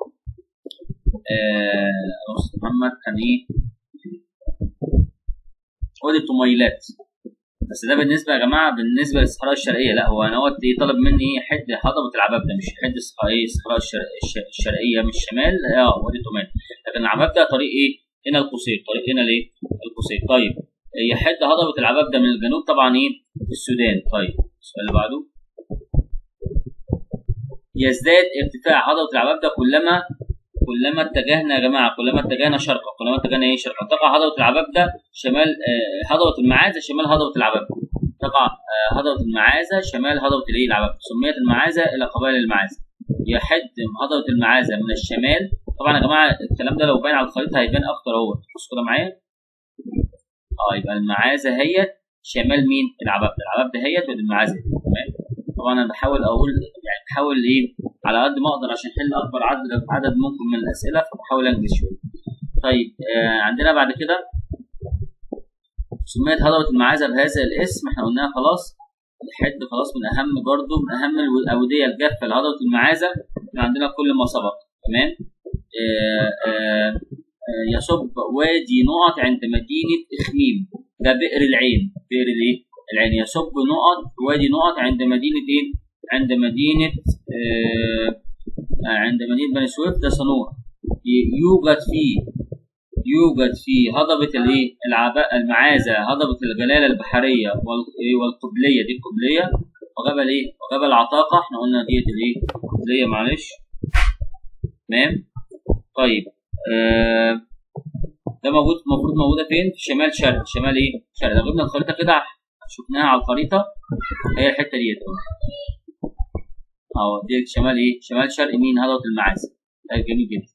آه، يا أستاذ محمد كان ايه؟ وادي الطميلات بس ده بالنسبه يا جماعه بالنسبه للصحراء الشرقيه لا هو انا هو ايه طلب مني ايه حد هضبه العبابده مش حد الصحراء ايه الصحراء الشرق- الش- الشرقيه من الشمال اه وادي طميل لكن العبابده طريق ايه هنا القصير طريق هنا ليه القصير طيب يحد هضبه العبابده من الجنوب طبعا ايه في السودان طيب السؤال اللي بعده يزداد ارتفاع هضبه العبابده كلما كلما اتجهنا يا جماعه كلما اتجهنا شرقا كلما اتجهنا ايه شرقا تقع هضبه العبابده شمال آه، هضبه المعازه شمال هضبه العبابده تقع آه، هضبه المعازه شمال هضبه الايه العبابده سميت المعازه الى قبائل المعازه يحد هضبه المعازه من الشمال طبعا يا جماعه الكلام ده لو باين على الخريطه هيبان اكتر اهو بصوا كده معايا اه يبقى المعازه هي شمال مين العبابده العبابده هي ودي المعازه تمام طبعا انا بحاول اقول يعني بحاول ايه على قد ما اقدر عشان احل اكبر عدد عدد ممكن من الاسئله فبحاول انجز شويه طيب آه عندنا بعد كده سميت هضبة المعازة بهذا الاسم احنا قلناها خلاص الحد خلاص من اهم برضو من اهم الاودية الجافة لهضبة المعازة اللي عندنا كل ما سبق تمام آه آه آه يصب وادي نقط عند مدينة إخميم ده بئر العين بئر الايه؟ العين يصب نقط وادي نقط عند مدينة ايه؟ عند مدينة آه آه، عند مدينة بني سويف ده صنوع ي- يوجد فيه يوجد في هضبة الايه؟ العباء المعازة هضبة الجلالة البحرية وال- إيه؟ والقبلية دي القبلية وجبل ايه؟ وجبل عطاقة احنا قلنا ديت الايه؟ القبلية معلش تمام؟ طيب آه ده موجود المفروض موجودة فين؟ في شمال شرق شمال ايه؟ شرق لو جبنا الخريطة كده شفناها على الخريطة هي الحتة ديت اهو اهو دي شمال ايه؟ شمال شرق مين؟ هضبة المعازة طيب جميل جدا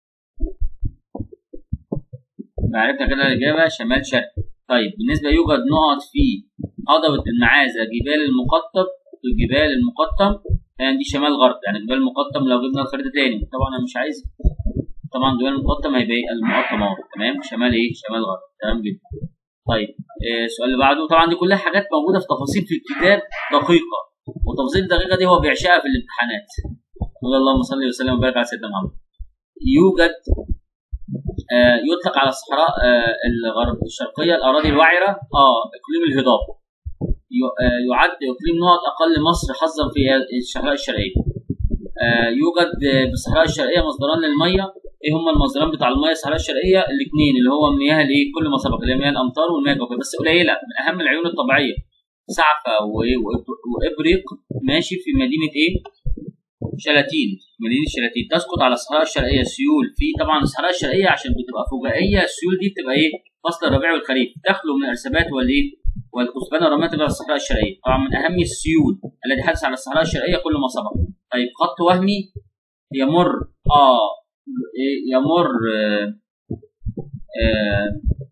عرفنا كده الإجابة شمال شرق طيب بالنسبة يوجد نقط في هضبة المعازة جبال المقطم الجبال المقطم يعني دي شمال غرب يعني جبال المقطم لو جبنا الخريطة تاني طبعا أنا مش عايز طبعا جبال المقطم هيبقى إيه؟ المقطم اهو تمام شمال ايه شمال غرب تمام جدا طيب آه، السؤال اللي بعده طبعا دي كلها حاجات موجودة في تفاصيل في الكتاب دقيقة والتفاصيل الدقيقة دي هو بيعشقها في الامتحانات قول اللهم صل وسلم وبارك على سيدنا محمد يوجد آه، يطلق على الصحراء آه، الغرب الشرقية الأراضي الوعرة اه إقليم الهضاب ي- آه، يعد إقليم نقط أقل مصر حظا في الصحراء الشرقية آه، يوجد آه، بالصحراء الشرقية مصدران للمية ايه هما المصدران بتاع المياه الصحراء الشرقيه الاثنين اللي هو مياه الايه كل ما سبق اللي هي مياه الامطار والمياه الجوفيه بس قليله من اهم العيون الطبيعيه سعفه وإيه وإب- وابريق ماشي في مدينه ايه شلاتين مدينه شلاتين تسقط على الصحراء الشرقيه سيول في طبعا الصحراء الشرقيه عشان بتبقى فجائيه السيول دي بتبقى ايه فصل الربيع والخريف تخلو من الارسابات والايه والكثبان والرماد تبع الصحراء الشرقيه طبعا من اهم السيول الذي حدث على الصحراء الشرقيه كل ما سبق طيب خط وهمي يمر اه إيه، يمر آه آه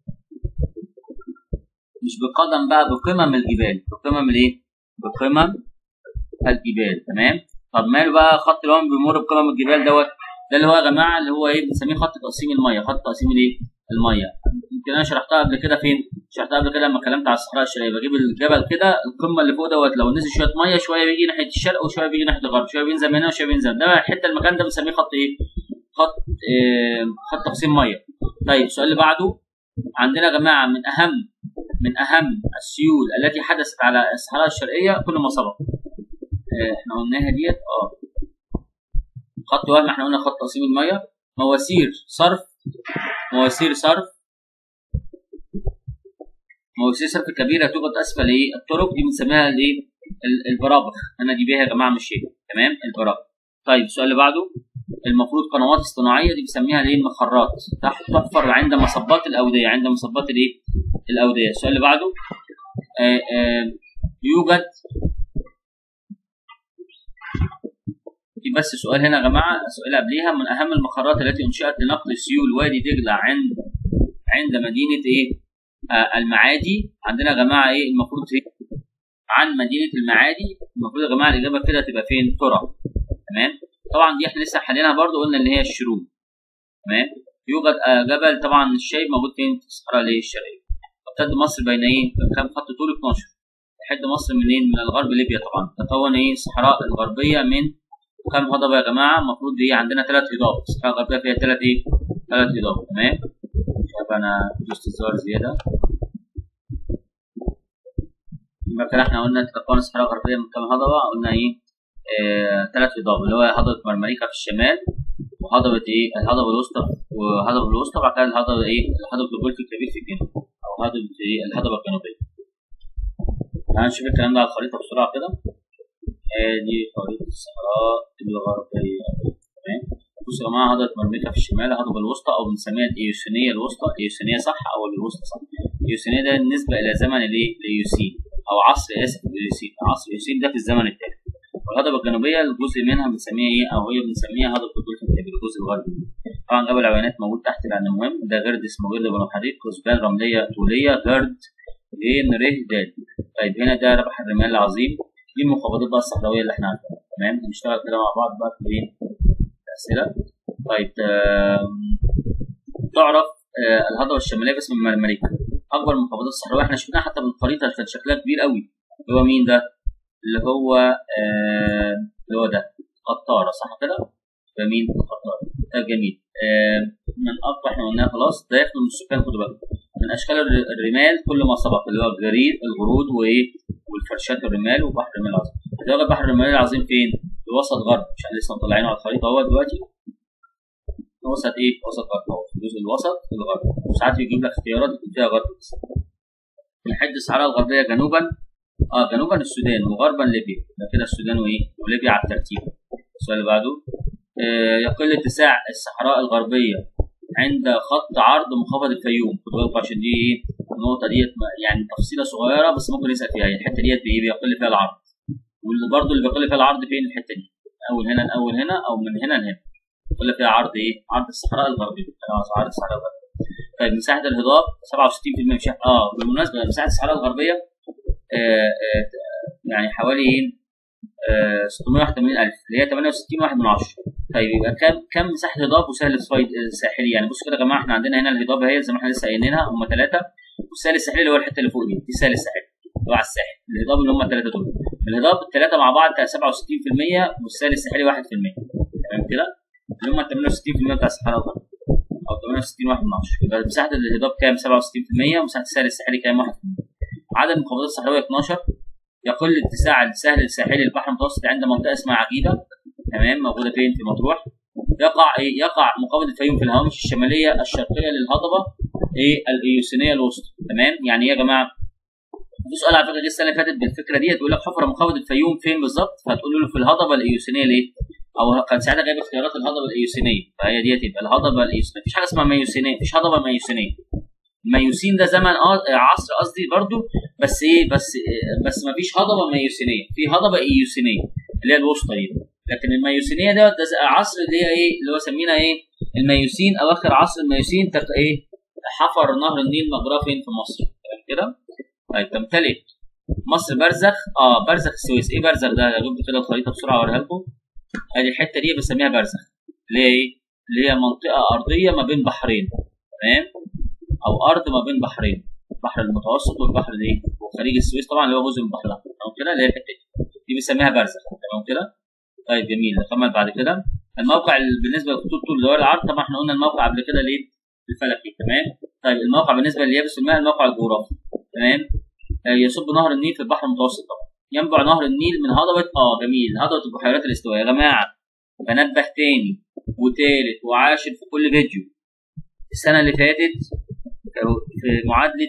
مش بقدم بقى بقمم الجبال بقمم الايه بقمم الجبال تمام طب ماله بقى خط الوهم بيمر بقمم الجبال دوت ده اللي هو يا جماعه اللي هو ايه بنسميه خط تقسيم الميه خط تقسيم الايه الميه يمكن انا شرحتها قبل كده فين شرحتها قبل كده لما اتكلمت على الصحراء الشرقيه بجيب الجبل كده القمه اللي فوق دوت لو نزل شويه ميه شويه بيجي ناحيه الشرق وشويه بيجي ناحيه الغرب شويه بينزل من هنا وشويه بينزل ده الحته المكان ده بنسميه خط ايه خط آه خط تقسيم ميه طيب السؤال اللي بعده عندنا يا جماعه من اهم من اهم السيول التي حدثت على الصحراء الشرقيه كل ما سبق آه، احنا قلناها ديت اه خط وهم احنا قلنا خط تقسيم الميه مواسير صرف مواسير صرف مواسير صرف كبيره توجد اسفل ايه الطرق دي بنسميها الايه ال- البرابخ انا دي بيها يا جماعه مش شيء تمام البرابخ طيب السؤال اللي بعده المفروض قنوات اصطناعيه دي بنسميها الايه المخرات تحت تحفر عند مصبات الاوديه عند مصبات الايه الاوديه السؤال اللي بعده آه آه يوجد في بس سؤال هنا يا جماعه سؤال قبليها من اهم المخرات التي انشئت لنقل سيول وادي دجله عند عند مدينه ايه؟ آه المعادي عندنا يا جماعه ايه المفروض ايه؟ عن مدينه المعادي المفروض يا جماعه الاجابه كده تبقى فين ترى تمام طبعا دي احنا لسه حليناها برضو قلنا ان هي الشروق تمام يوجد آه، جبل طبعا الشايب موجود فين في الصحراء الايه الشرقيه تمتد مصر بين ايه كام خط طول 12 تحد مصر منين من الغرب ليبيا طبعا تكون ايه الصحراء الغربيه من كام هضبه يا جماعه المفروض ايه عندنا ثلاث هضاب الصحراء الغربيه فيها ثلاث ايه ثلاث هضاب تمام شوف انا دوست الزرار زياده يبقى كده احنا قلنا تكون الصحراء الغربيه من كام هضبه قلنا ايه ثلاث هضاب اللي هو هضبه مرمريكا في الشمال وهضبه ايه الهضبه الوسطى وهضبه الوسطى وبعد كده الهضبه ايه هضبه الجولف الكبير في الجنوب او هضبه ايه الهضبه الجنوبيه تعال نشوف الكلام ده على الخريطه بسرعه كده ادي خريطه الصحراء الغربيه تمام بصوا يا جماعه هضبه مرمريكا في الشمال الهضبه الوسطى او بنسميها الايوسينيه الوسطى الايوسينيه صح او الوسطى صح الايوسينيه ده بالنسبه الى زمن الايه الايوسين او عصر اسف الايوسين عصر الايوسين ده في الزمن الثالث والهضبه الجنوبيه الجزء منها بنسميها ايه او هي بنسميها هضبه الجولف الكبير الجزء الغربي طبعا جبل العوينات موجود تحت لانه مهم ده غرد اسمه غرد بنو حديد كثبان رمليه طوليه غرد غين ر د طيب هنا ده ربح الرمال العظيم دي المنخفضات بقى الصحراويه اللي احنا عارفينها تمام هنشتغل كده مع بعض بقى في ايه الاسئله طيب تعرف آه الهضبه الشماليه باسم المرمريكا اكبر المنخفضات الصحراويه احنا شفناها حتى بالخريطه كان شكلها كبير قوي اللي هو مين ده اللي هو آه اللي هو ده قطاره صح كده ده مين قطاره ده جميل آه من اكبر احنا قلناها خلاص ده يخدم السكان خدوا بالكم من اشكال الرمال كل ما سبق اللي هو الجرير الغرود وايه والفرشات الرمال وبحر الرمال العظيم ده بحر الرمال العظيم فين في وسط غرب مش احنا لسه مطلعينه على الخريطه اهو دلوقتي وسط ايه وسط غرب اهو الجزء الوسط في الغرب وساعات يجيب لك اختيارات يكون فيها غرب بس يحد الصحراء الغربيه جنوبا اه جنوبا السودان وغربا ليبيا ده كده السودان وايه وليبيا على الترتيب السؤال اللي بعده آه يقل اتساع الصحراء الغربيه عند خط عرض منخفض الفيوم خدوا بالكم عشان دي ايه النقطه ديت يعني تفصيله صغيره بس ممكن نسال فيها يعني الحته ديت بايه بيقل فيها العرض واللي برضه اللي بيقل فيها العرض فين الحته دي اول هنا اول هنا او من هنا لهنا بيقل فيها عرض ايه عرض الصحراء الغربيه عرض الصحراء الغربيه طيب مساحه الهضاب 67% مش اه بالمناسبه مساحه الصحراء الغربيه آه آه يعني حوالي آه 681000 اللي هي 68 واحد من 10 طيب يبقى كم كم مساحه هضاب وسهل ساحلي يعني بصوا كده يا جماعه احنا عندنا هنا الهضاب اهي زي ما احنا لسه قايلينها هم ثلاثه والسهل الساحلي اللي هو الحته اللي فوق دي دي السهل الساحلي اللي هو على الساحل الهضاب اللي هم الثلاثه دول الهضاب الثلاثه مع بعض 67% والسهل الساحلي 1% تمام كده اللي هم 68% بتاع الصحراء الغربيه او 68 واحد من 10 يبقى مساحه الهضاب كام 67% ومساحه السهل الساحلي كام 1% عدد المنخفضات الصحراويه 12 يقل اتساع السهل الساحلي للبحر المتوسط عند منطقه اسمها عجيبه تمام موجوده فين في مطروح يقع إيه؟ يقع منخفض الفيوم في الهوامش الشماليه الشرقيه للهضبه ايه الايوسينيه الوسطى تمام يعني ايه يا جماعه في سؤال على فكره جه السنه اللي فاتت بالفكره ديت بيقول لك حفر منخفض الفيوم فين بالظبط فتقول له في الهضبه الايوسينيه ليه او كان ساعتها جايب اختيارات الهضبه الايوسينيه فهي ديت يبقى الهضبه الايوسينيه مفيش حاجه اسمها ميوسينيه مفيش هضبه ميوسينيه الميوسين ده زمن عصر قصدي برضو بس ايه بس إيه بس ما فيش هضبه ميوسينيه في هضبه ايوسينيه اللي هي الوسطى دي لكن الميوسينيه دوت ده عصر اللي هي ايه اللي هو سمينا ايه الميوسين اواخر عصر الميوسين تق ايه حفر نهر النيل مجراه فين في مصر تمام كده طيب تمتلك مصر برزخ اه برزخ السويس ايه برزخ ده اجيب كده الخريطه بسرعه اوريها لكم ادي الحته دي بنسميها برزخ اللي هي ايه اللي هي منطقه ارضيه ما بين بحرين تمام او ارض ما بين بحرين البحر المتوسط والبحر الايه وخليج السويس طبعا اللي هو جزء من البحر الاحمر تمام كده اللي هي الحته دي دي بنسميها برزخ تمام كده طيب جميل نكمل بعد كده الموقع بالنسبه للخطوط طول دوائر العرض طبعا احنا قلنا الموقع قبل كده ليه الفلكي تمام طيب الموقع بالنسبه لليابس الماء الموقع الجغرافي تمام آه يصب نهر النيل في البحر المتوسط طبعا ينبع نهر النيل من هضبه اه جميل هضبه البحيرات الاستوائيه يا جماعه بنبه تاني وتالت وعاشر في كل فيديو السنه اللي فاتت كانوا في معادله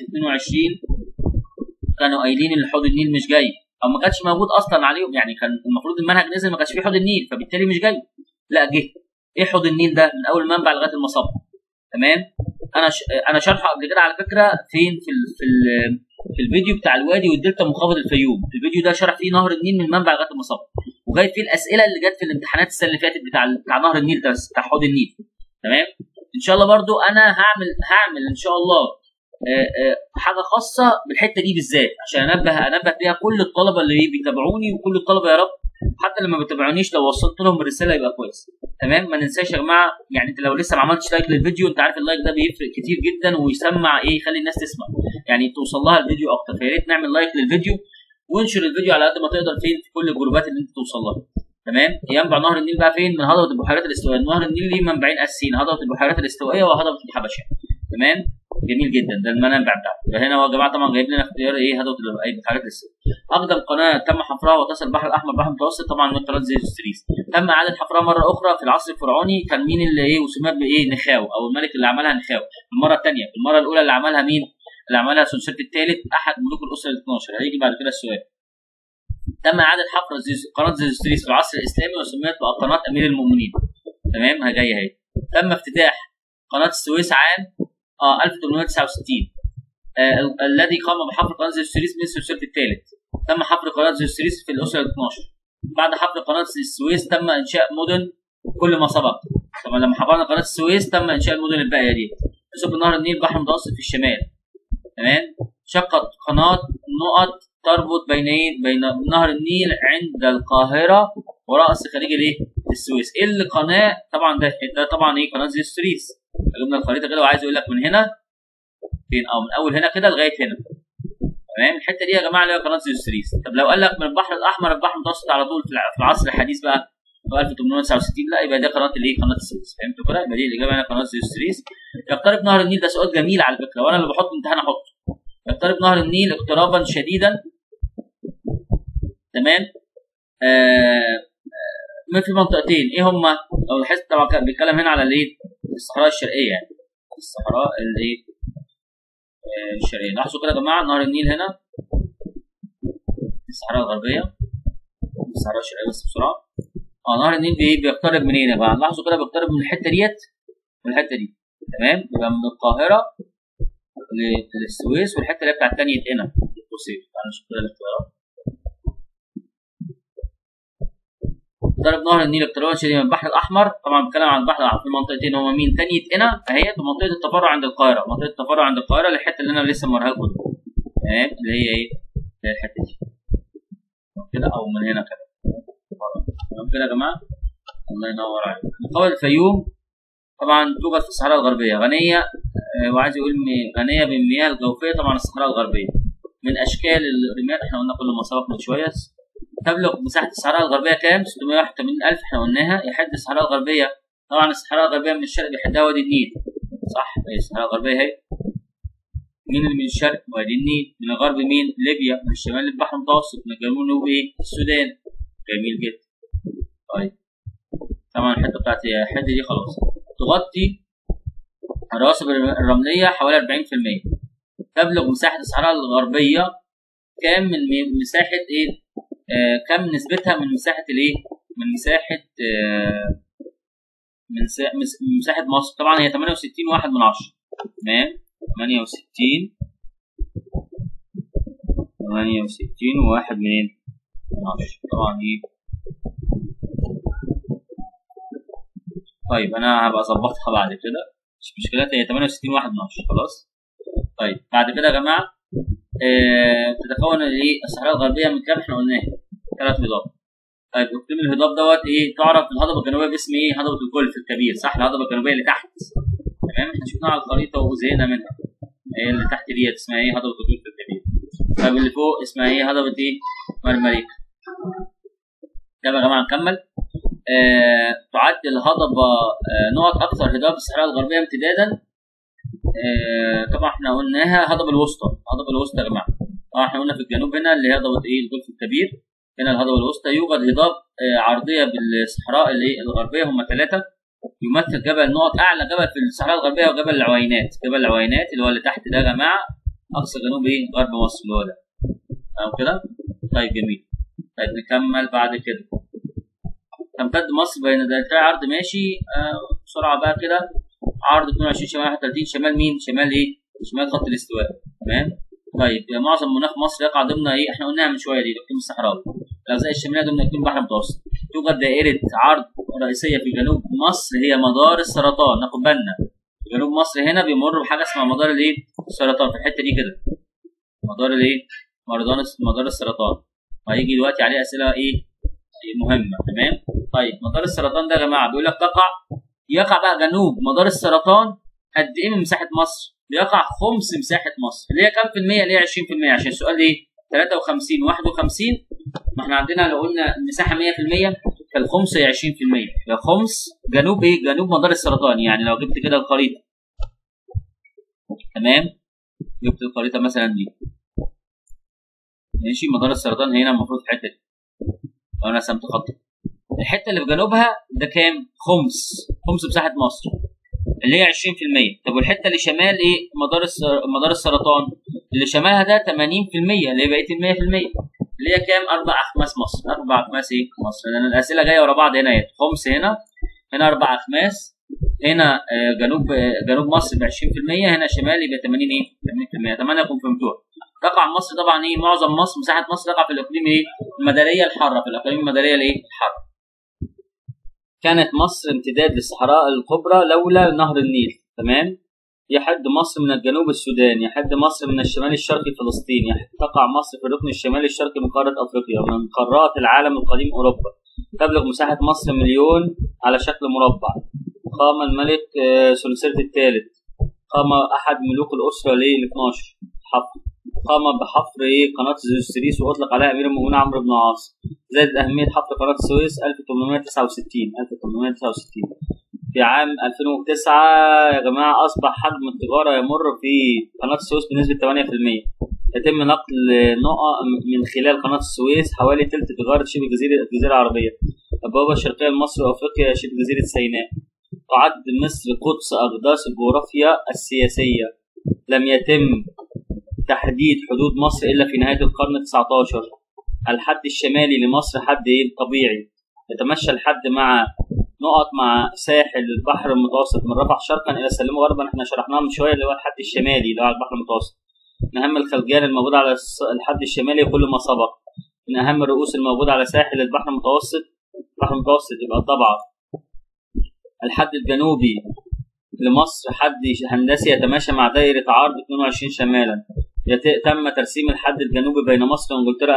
22 كانوا قايلين ان حوض النيل مش جاي او ما كانش موجود اصلا عليهم يعني كان المفروض المنهج نزل ما كانش فيه حوض النيل فبالتالي مش جاي لا جه ايه حوض النيل ده من اول المنبع لغايه المصب تمام انا ش... انا شارحه قبل كده على فكره فين في ال... في ال... في الفيديو بتاع الوادي والدلتا منخفض الفيوم الفيديو ده شرح فيه نهر النيل من المنبع لغايه المصب وجايب فيه الاسئله اللي جت في الامتحانات السنه اللي فاتت بتاع بتاع نهر النيل ده بتاع حوض النيل تمام ان شاء الله برضو انا هعمل هعمل ان شاء الله آه، آه، حاجه خاصه بالحته دي بالذات عشان انبه انبه بيها كل الطلبه اللي بيتابعوني وكل الطلبه يا رب حتى لما ما بيتابعونيش لو وصلت لهم الرساله يبقى كويس تمام ما ننساش يا جماعه يعني انت لو لسه ما عملتش لايك للفيديو انت عارف اللايك ده بيفرق كتير جدا ويسمع ايه يخلي الناس تسمع يعني توصل لها الفيديو اكتر فيا ريت نعمل لايك للفيديو وانشر الفيديو على قد ما تقدر فين في كل الجروبات اللي انت توصل لها تمام ينبع نهر النيل بقى فين من هضبه البحيرات الاستوائيه نهر النيل ليه منبعين اساسيين هضبه البحيرات الاستوائيه وهضبه الحبشه تمام جميل جدا ده المنابع بتاعته فهنا هو يا جماعه طبعا جايب لنا اختيار ايه هضبه ال- اي البحيرات الاستوائيه اقدم قناه تم حفرها وتصل البحر الاحمر بالبحر المتوسط طبعا من قناه زي السويس تم اعاده حفرها مره اخرى في العصر الفرعوني كان مين اللي ايه وسماه بايه نخاو او الملك اللي عملها نخاو المره الثانيه المره الاولى اللي عملها مين اللي عملها سنسرت الثالث احد ملوك الاسره ال 12 هيجي بعد كده السؤال تم اعاده حفر زيز- قناه زيوستريس في العصر الاسلامي وسميت بقى قناه امير المؤمنين تمام ها جايه اهي تم افتتاح قناه السويس عام اه 1869 آه ال- الذي قام بحفر قناه زيوستريس من سلسله الثالث تم حفر قناه زيوستريس في الاسره ال 12 بعد حفر قناه السويس تم انشاء مدن كل ما سبق طبعا لما حفرنا قناه السويس تم انشاء المدن الباقيه دي تصب نهر النيل بحر متوسط في الشمال تمام شقت قناه نقط تربط بين ايه بين نهر النيل عند القاهره ورأس خليج الايه السويس ايه اللي قناه طبعا ده ده طبعا ايه قناه زي السويس جبنا الخريطه كده وعايز يقول لك من هنا فين او من اول هنا كده لغايه هنا تمام الحته دي يا جماعه اللي هي قناه زي السويس طب لو قال لك من البحر الاحمر البحر المتوسط على طول في الع- في العصر الحديث بقى في 1869 لا يبقى ده قناه الايه قناه السويس فهمتوا كده يبقى دي الاجابه هنا قناه زي السويس يقترب نهر النيل ده سؤال جميل على فكره وانا اللي بحط امتحان احطه يقترب نهر النيل اقترابا شديدا تمام آه آه، في منطقتين ايه هما لو لاحظت طبعا كان بيتكلم هنا على الايه الصحراء الشرقيه يعني الصحراء الايه آه، الشرقيه لاحظوا كده يا جماعه نهر النيل هنا الصحراء الغربيه الصحراء الشرقيه بس بسرعه اه نهر النيل بي- بيقترب منين يا جماعه لاحظوا كده بيقترب من الحته ديت من الحته دي تمام يبقى من القاهره ل- للسويس والحته اللي هي بتاعت تانية هنا القصير تعالوا نشوف كده الاختيارات ضرب نهر النيل اقترابا شديدا من البحر الاحمر طبعا بنتكلم عن البحر الاحمر في منطقتين هما مين تانية هنا اهي ومنطقه التفرع عند القاهره منطقه التفرع عند القاهره اللي الحته اللي انا لسه موريها لكم دي. تمام اللي هي ايه اللي هي الحته دي كده او من هنا كده تمام كده يا جماعه الله ينور عليك مقابل الفيوم طبعا توجد في الصحراء الغربيه غنيه آه، وعايز يقول م- غنيه بالمياه الجوفيه طبعا الصحراء الغربيه من اشكال الرمال احنا قلنا كل ما سبق من شويه تبلغ مساحه الصحراء الغربيه كام 681000 احنا قلناها يحد الصحراء الغربيه طبعا الصحراء الغربيه من الشرق بيحدها وادي النيل صح هي الصحراء الغربيه اهي مين اللي من الشرق وادي النيل من الغرب مين ليبيا من الشمال البحر المتوسط من الجنوب ايه السودان جميل جدا طيب طبعا الحته بتاعت الحته دي خلاص تغطي الرواسب الرمليه حوالي 40% تبلغ مساحه الصحراء الغربيه كام من من مساحه ايه آه كم نسبتها من مساحه الايه من مساحه آه من سا- مس- من مساحه مصر طبعا هي 68 واحد من عشرة تمام 68 68 وواحد منين من عشرة طبعا ايه طيب انا هبقى اظبطها بعد كده مش مشكلة هي 68 واحد من عشرة خلاص طيب بعد كده يا جماعه آه تتكون الايه الصحراء الغربيه من كام احنا قلناها ثلاث هضاب طيب اقليم الهضاب دوت ايه تعرف الهضبه الجنوبيه باسم ايه هضبه الجولف الكبير صح الهضبه الجنوبيه اللي تحت تمام احنا شفناها على الخريطه وزهقنا منها هي اللي تحت ديت اسمها ايه هضبه الجولف الكبير طيب اللي فوق اسمها ايه هضبه ايه مرمريك يلا يا جماعه نكمل آه تعد الهضبه آه نقط اكثر هضاب الصحراء الغربيه امتدادا آه طبعا احنا قلناها هضبه الوسطى الهضبه الوسطى يا جماعه اه احنا قلنا في الجنوب هنا اللي هي هضبه ايه الجولف الكبير هنا الهضبه الوسطى يوجد هضاب آه عرضيه بالصحراء اللي هي الغربيه هم ثلاثه يمثل جبل نقط اعلى جبل في الصحراء الغربيه هو جبل العوينات جبل العوينات اللي هو اللي تحت ده يا جماعه اقصى جنوب ايه غرب مصر اللي هو ده تمام كده طيب جميل طيب نكمل بعد كده تمتد مصر بين دائرتي عرض ماشي آه بسرعه بقى كده عرض 22 شمال 31 شمال مين؟ شمال ايه؟ شمال خط الاستواء تمام؟ طيب معظم مناخ مصر يقع ضمن ايه؟ احنا قلناها من شويه دي الاقليم الصحراوي الاجزاء الشماليه ضمن اقليم البحر المتوسط توجد دائره عرض رئيسيه في جنوب مصر هي مدار السرطان ناخد بالنا جنوب مصر هنا بيمر بحاجه اسمها مدار الايه السرطان في الحته دي كده مدار الايه مدار مدار السرطان وهيجي دلوقتي عليه اسئله ايه مهمه تمام طيب مدار السرطان ده يا جماعه بيقول لك تقع يقع بقى جنوب مدار السرطان قد ايه من مساحه مصر بيقع خمس مساحه مصر اللي هي كام في المية اللي هي 20% عشان السؤال ايه 53 51 ما احنا عندنا لو قلنا المساحه 100% فالخمس هي 20% يا خمس جنوب ايه جنوب مدار السرطان يعني لو جبت كده الخريطه تمام جبت الخريطه مثلا دي ماشي مدار السرطان هنا المفروض في الحته دي لو انا رسمت خط الحته اللي في جنوبها ده كام خمس خمس مساحه مصر اللي هي 20% طب والحته اللي شمال ايه مدار السر... مدار السرطان اللي شمالها ده 80% اللي هي بقيه ال 100% اللي هي كام اربع اخماس مصر اربع اخماس ايه مصر لان الاسئله جايه ورا بعض هنا ايه خمس هنا هنا اربع اخماس هنا آه، جنوب آه، جنوب مصر ب 20% هنا شمال يبقى 80 ايه 80% اتمنى اكون فهمتوها تقع مصر طبعا ايه معظم مصر مساحه مصر تقع في الاقليم ايه المداريه الحاره في الاقاليم المداريه الايه الحاره كانت مصر امتداد للصحراء الكبرى لولا نهر النيل تمام يحد مصر من الجنوب السودان يحد مصر من الشمال الشرقي فلسطين يحد تقع مصر في الركن الشمالي الشرقي من قارة أفريقيا ومن قارات العالم القديم أوروبا تبلغ مساحة مصر مليون على شكل مربع قام الملك آه، سلسلة الثالث قام أحد ملوك الأسرة ليه ال 12 حفر قام بحفر إيه قناة السويس وأطلق عليها أمير المؤمنين عمرو بن العاص زادت أهمية حفر قناة السويس 1869 1869 في عام 2009 يا جماعة أصبح حجم التجارة يمر في قناة السويس بنسبة 8% يتم نقل نقط من خلال قناة السويس حوالي تلت تجارة شبه جزيرة الجزيرة العربية البوابة الشرقية لمصر وأفريقيا شبه جزيرة سيناء تعد مصر قدس أقداس الجغرافيا السياسية لم يتم تحديد حدود مصر إلا في نهاية القرن التسعتاشر الحد الشمالي لمصر حد إيه؟ طبيعي يتمشى الحد مع نقط مع ساحل البحر المتوسط من رفح شرقا الى سلم غربا احنا شرحناها من شويه اللي هو الحد الشمالي اللي هو على البحر المتوسط من اهم الخلجان الموجوده على الس- الحد الشمالي كل ما سبق من اهم الرؤوس الموجوده على ساحل البحر المتوسط البحر المتوسط يبقى طبعا الحد الجنوبي لمصر حد هندسي يتماشى مع دائرة عرض 22 شمالا يت- تم ترسيم الحد الجنوبي بين مصر وانجلترا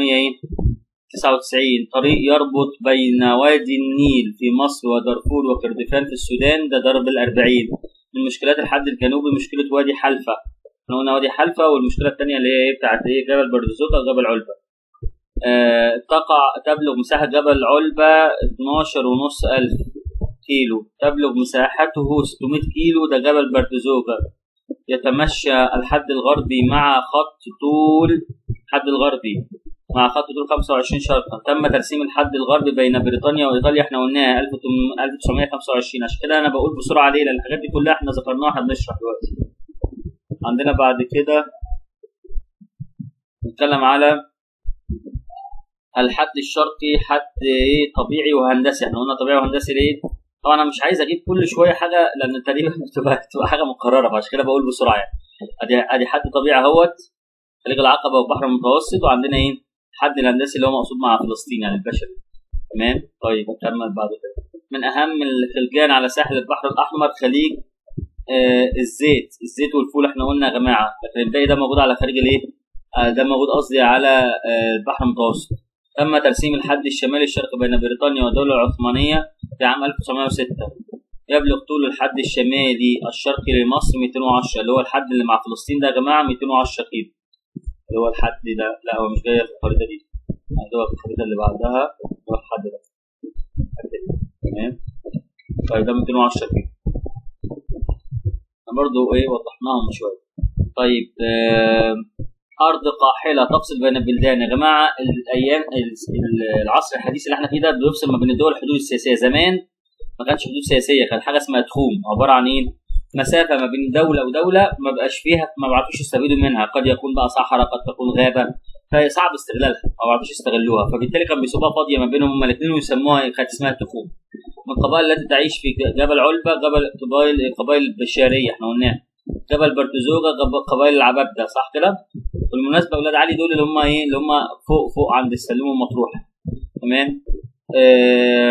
1899 طريق يربط بين وادي النيل في مصر ودارفور وكردفان في السودان ده ضرب الأربعين من مشكلات الحد الجنوبي مشكلة وادي حلفا احنا قلنا وادي حلفا والمشكلة الثانية اللي هي ايه بتاعت ايه جبل بردزوكا وجبل علبة آه تقع تبلغ مساحة جبل علبة 12 ونص ألف كيلو تبلغ مساحته 600 كيلو ده جبل بردزوكا يتمشى الحد الغربي مع خط طول الحد الغربي مع خط طول 25 شرطا تم ترسيم الحد الغربي بين بريطانيا وايطاليا احنا قلناها 1925 عشان كده انا بقول بسرعه ليه لان الحاجات دي كلها احنا ذكرناها احنا بنشرح دلوقتي عندنا بعد كده نتكلم على الحد الشرقي حد ايه طبيعي وهندسي احنا قلنا طبيعي وهندسي ليه طبعا انا مش عايز اجيب كل شويه حاجه لان تقريبا بتبقى بتبقى حاجه مكرره فعشان كده بقول بسرعه يعني ادي ادي حد طبيعي اهوت خليج العقبه والبحر المتوسط وعندنا ايه الحد الهندسي اللي هو مقصود مع فلسطين يعني البشري تمام طيب نكمل بعد كده من اهم الخلجان على ساحل البحر الاحمر خليج آه الزيت الزيت والفول احنا قلنا يا جماعه لكن الباقي ده موجود على خارج الايه آه ده موجود قصدي على آه البحر المتوسط تم ترسيم الحد الشمالي الشرقي بين بريطانيا والدولة العثمانية في عام 1906 يبلغ طول الحد الشمالي الشرقي لمصر 210 اللي هو الحد اللي مع فلسطين ده يا جماعة 210 كيلو اللي هو الحد ده لا هو مش جاي في الخريطة دي اللي هو في الخريطة اللي بعدها هو الحد ده الحد ده. تمام طيب ده 210 كيلو برضه ايه وضحناهم من شوية طيب آه ارض قاحله تفصل بين البلدان يا جماعه الايام ال- العصر الحديث اللي احنا فيه ده بيفصل ما بين الدول الحدود السياسيه زمان ما كانش حدود سياسيه كان حاجه اسمها تخوم عباره عن ايه مسافه ما بين دوله ودوله ما بقاش فيها ما بيعرفوش يستفيدوا منها قد يكون بقى صحراء قد تكون غابه فصعب استغلالها ما بيعرفوش يستغلوها فبالتالي كان بيسيبوها فاضيه ما بينهم هما الاثنين ويسموها كانت اسمها التخوم من القبائل التي تعيش في جبل علبه جبل قبائل قبائل البشاريه احنا قلناها جبل برتزوجة جب- قبائل العبابدة صح كده؟ بالمناسبة أولاد علي دول اللي هم إيه؟ اللي هم فوق فوق عند السلوم ومطروح تمام؟ آم،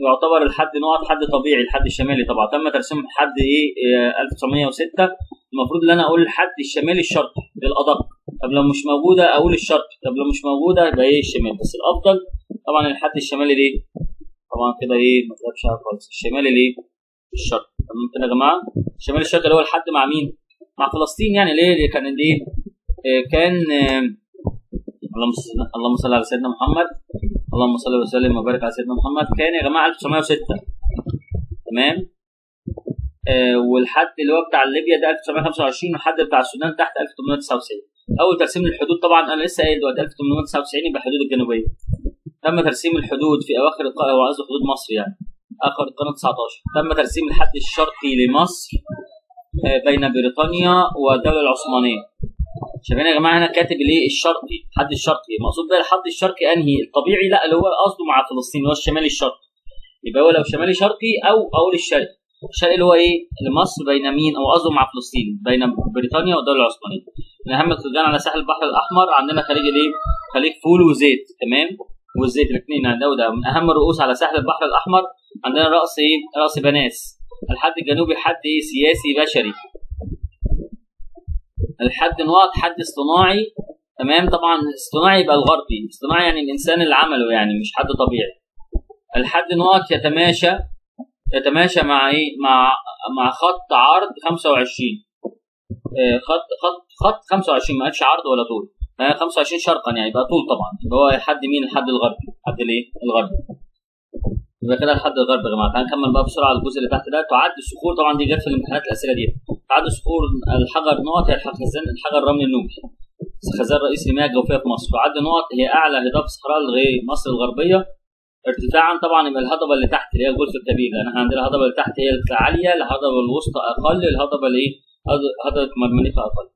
يعتبر الحد نقط حد طبيعي الحد الشمالي طبعا تم ترسيم حد ايه آه، 1906 المفروض ان انا اقول الحد الشمالي الشرقي للادق طب لو مش موجوده اقول الشرقي طب لو مش موجوده يبقى ايه الشمال بس الافضل طبعا الحد الشمالي ليه طبعا كده ايه ما تغيبش حاجه خالص الشمالي ليه الشرقي تمام كده يا جماعه الشمال الشرقي اللي هو الحد مع مين مع فلسطين يعني ليه ليه كان ليه آه، كان آه، اللهم صل اللهم صل على سيدنا محمد اللهم صل وسلم وبارك على سيدنا محمد كان يا جماعه 1906 تمام آه والحد اللي هو بتاع ليبيا ده 1925 والحد بتاع السودان تحت 1899 اول ترسيم للحدود طبعا انا لسه قايل دلوقتي 1899 يبقى الحدود الجنوبيه تم ترسيم الحدود في اواخر القرن هو قصدي حدود مصر يعني اخر القرن 19 تم ترسيم الحد الشرقي لمصر آه بين بريطانيا والدوله العثمانيه شايفين يا جماعه هنا كاتب ليه الشرقي الحد الشرقي مقصود بقى الحد الشرقي انهي الطبيعي لا اللي هو قصده مع فلسطين اللي هو الشمالي الشرقي يبقى هو لو شمالي شرقي او اقول الشرقي الشرقي اللي هو ايه لمصر بين مين او قصده مع فلسطين بين بريطانيا والدوله العثمانيه من اهم الخليجان على ساحل البحر الاحمر عندنا خليج الايه خليج فول وزيت تمام والزيت الاثنين ده وده من اهم الرؤوس على ساحل البحر الاحمر عندنا راس ايه راس بناس الحد الجنوبي حد ايه سياسي بشري الحد نقط حد اصطناعي تمام طبعا اصطناعي يبقى الغربي اصطناعي يعني الانسان اللي عمله يعني مش حد طبيعي الحد نقط يتماشى يتماشى مع ايه مع مع خط عرض 25 آه، خط خط خط 25 ما قالش عرض ولا طول آه، 25 شرقا يعني يبقى طول طبعا يبقى هو حد مين الحد الغربي حد الايه الغربي يبقى كده الحد الغربي يا جماعه تعالى نكمل بقى بسرعه على الجزء اللي تحت ده تعد الصخور طبعا دي جت في الامتحانات الاسئله دي تعد صخور الحجر نقط هي الخزان الحجر الرملي النوبي خزان رئيس المياه الجوفيه في مصر تعد نقط هي اعلى هضاب صحراء الغي- مصر الغربيه ارتفاعا طبعا يبقى الهضبه اللي تحت اللي هي الجولف الكبير لان احنا عندنا الهضبه اللي تحت هي العاليه الهضبه الوسطى اقل الهضبه الايه هض- هضبه مرمريخا اقل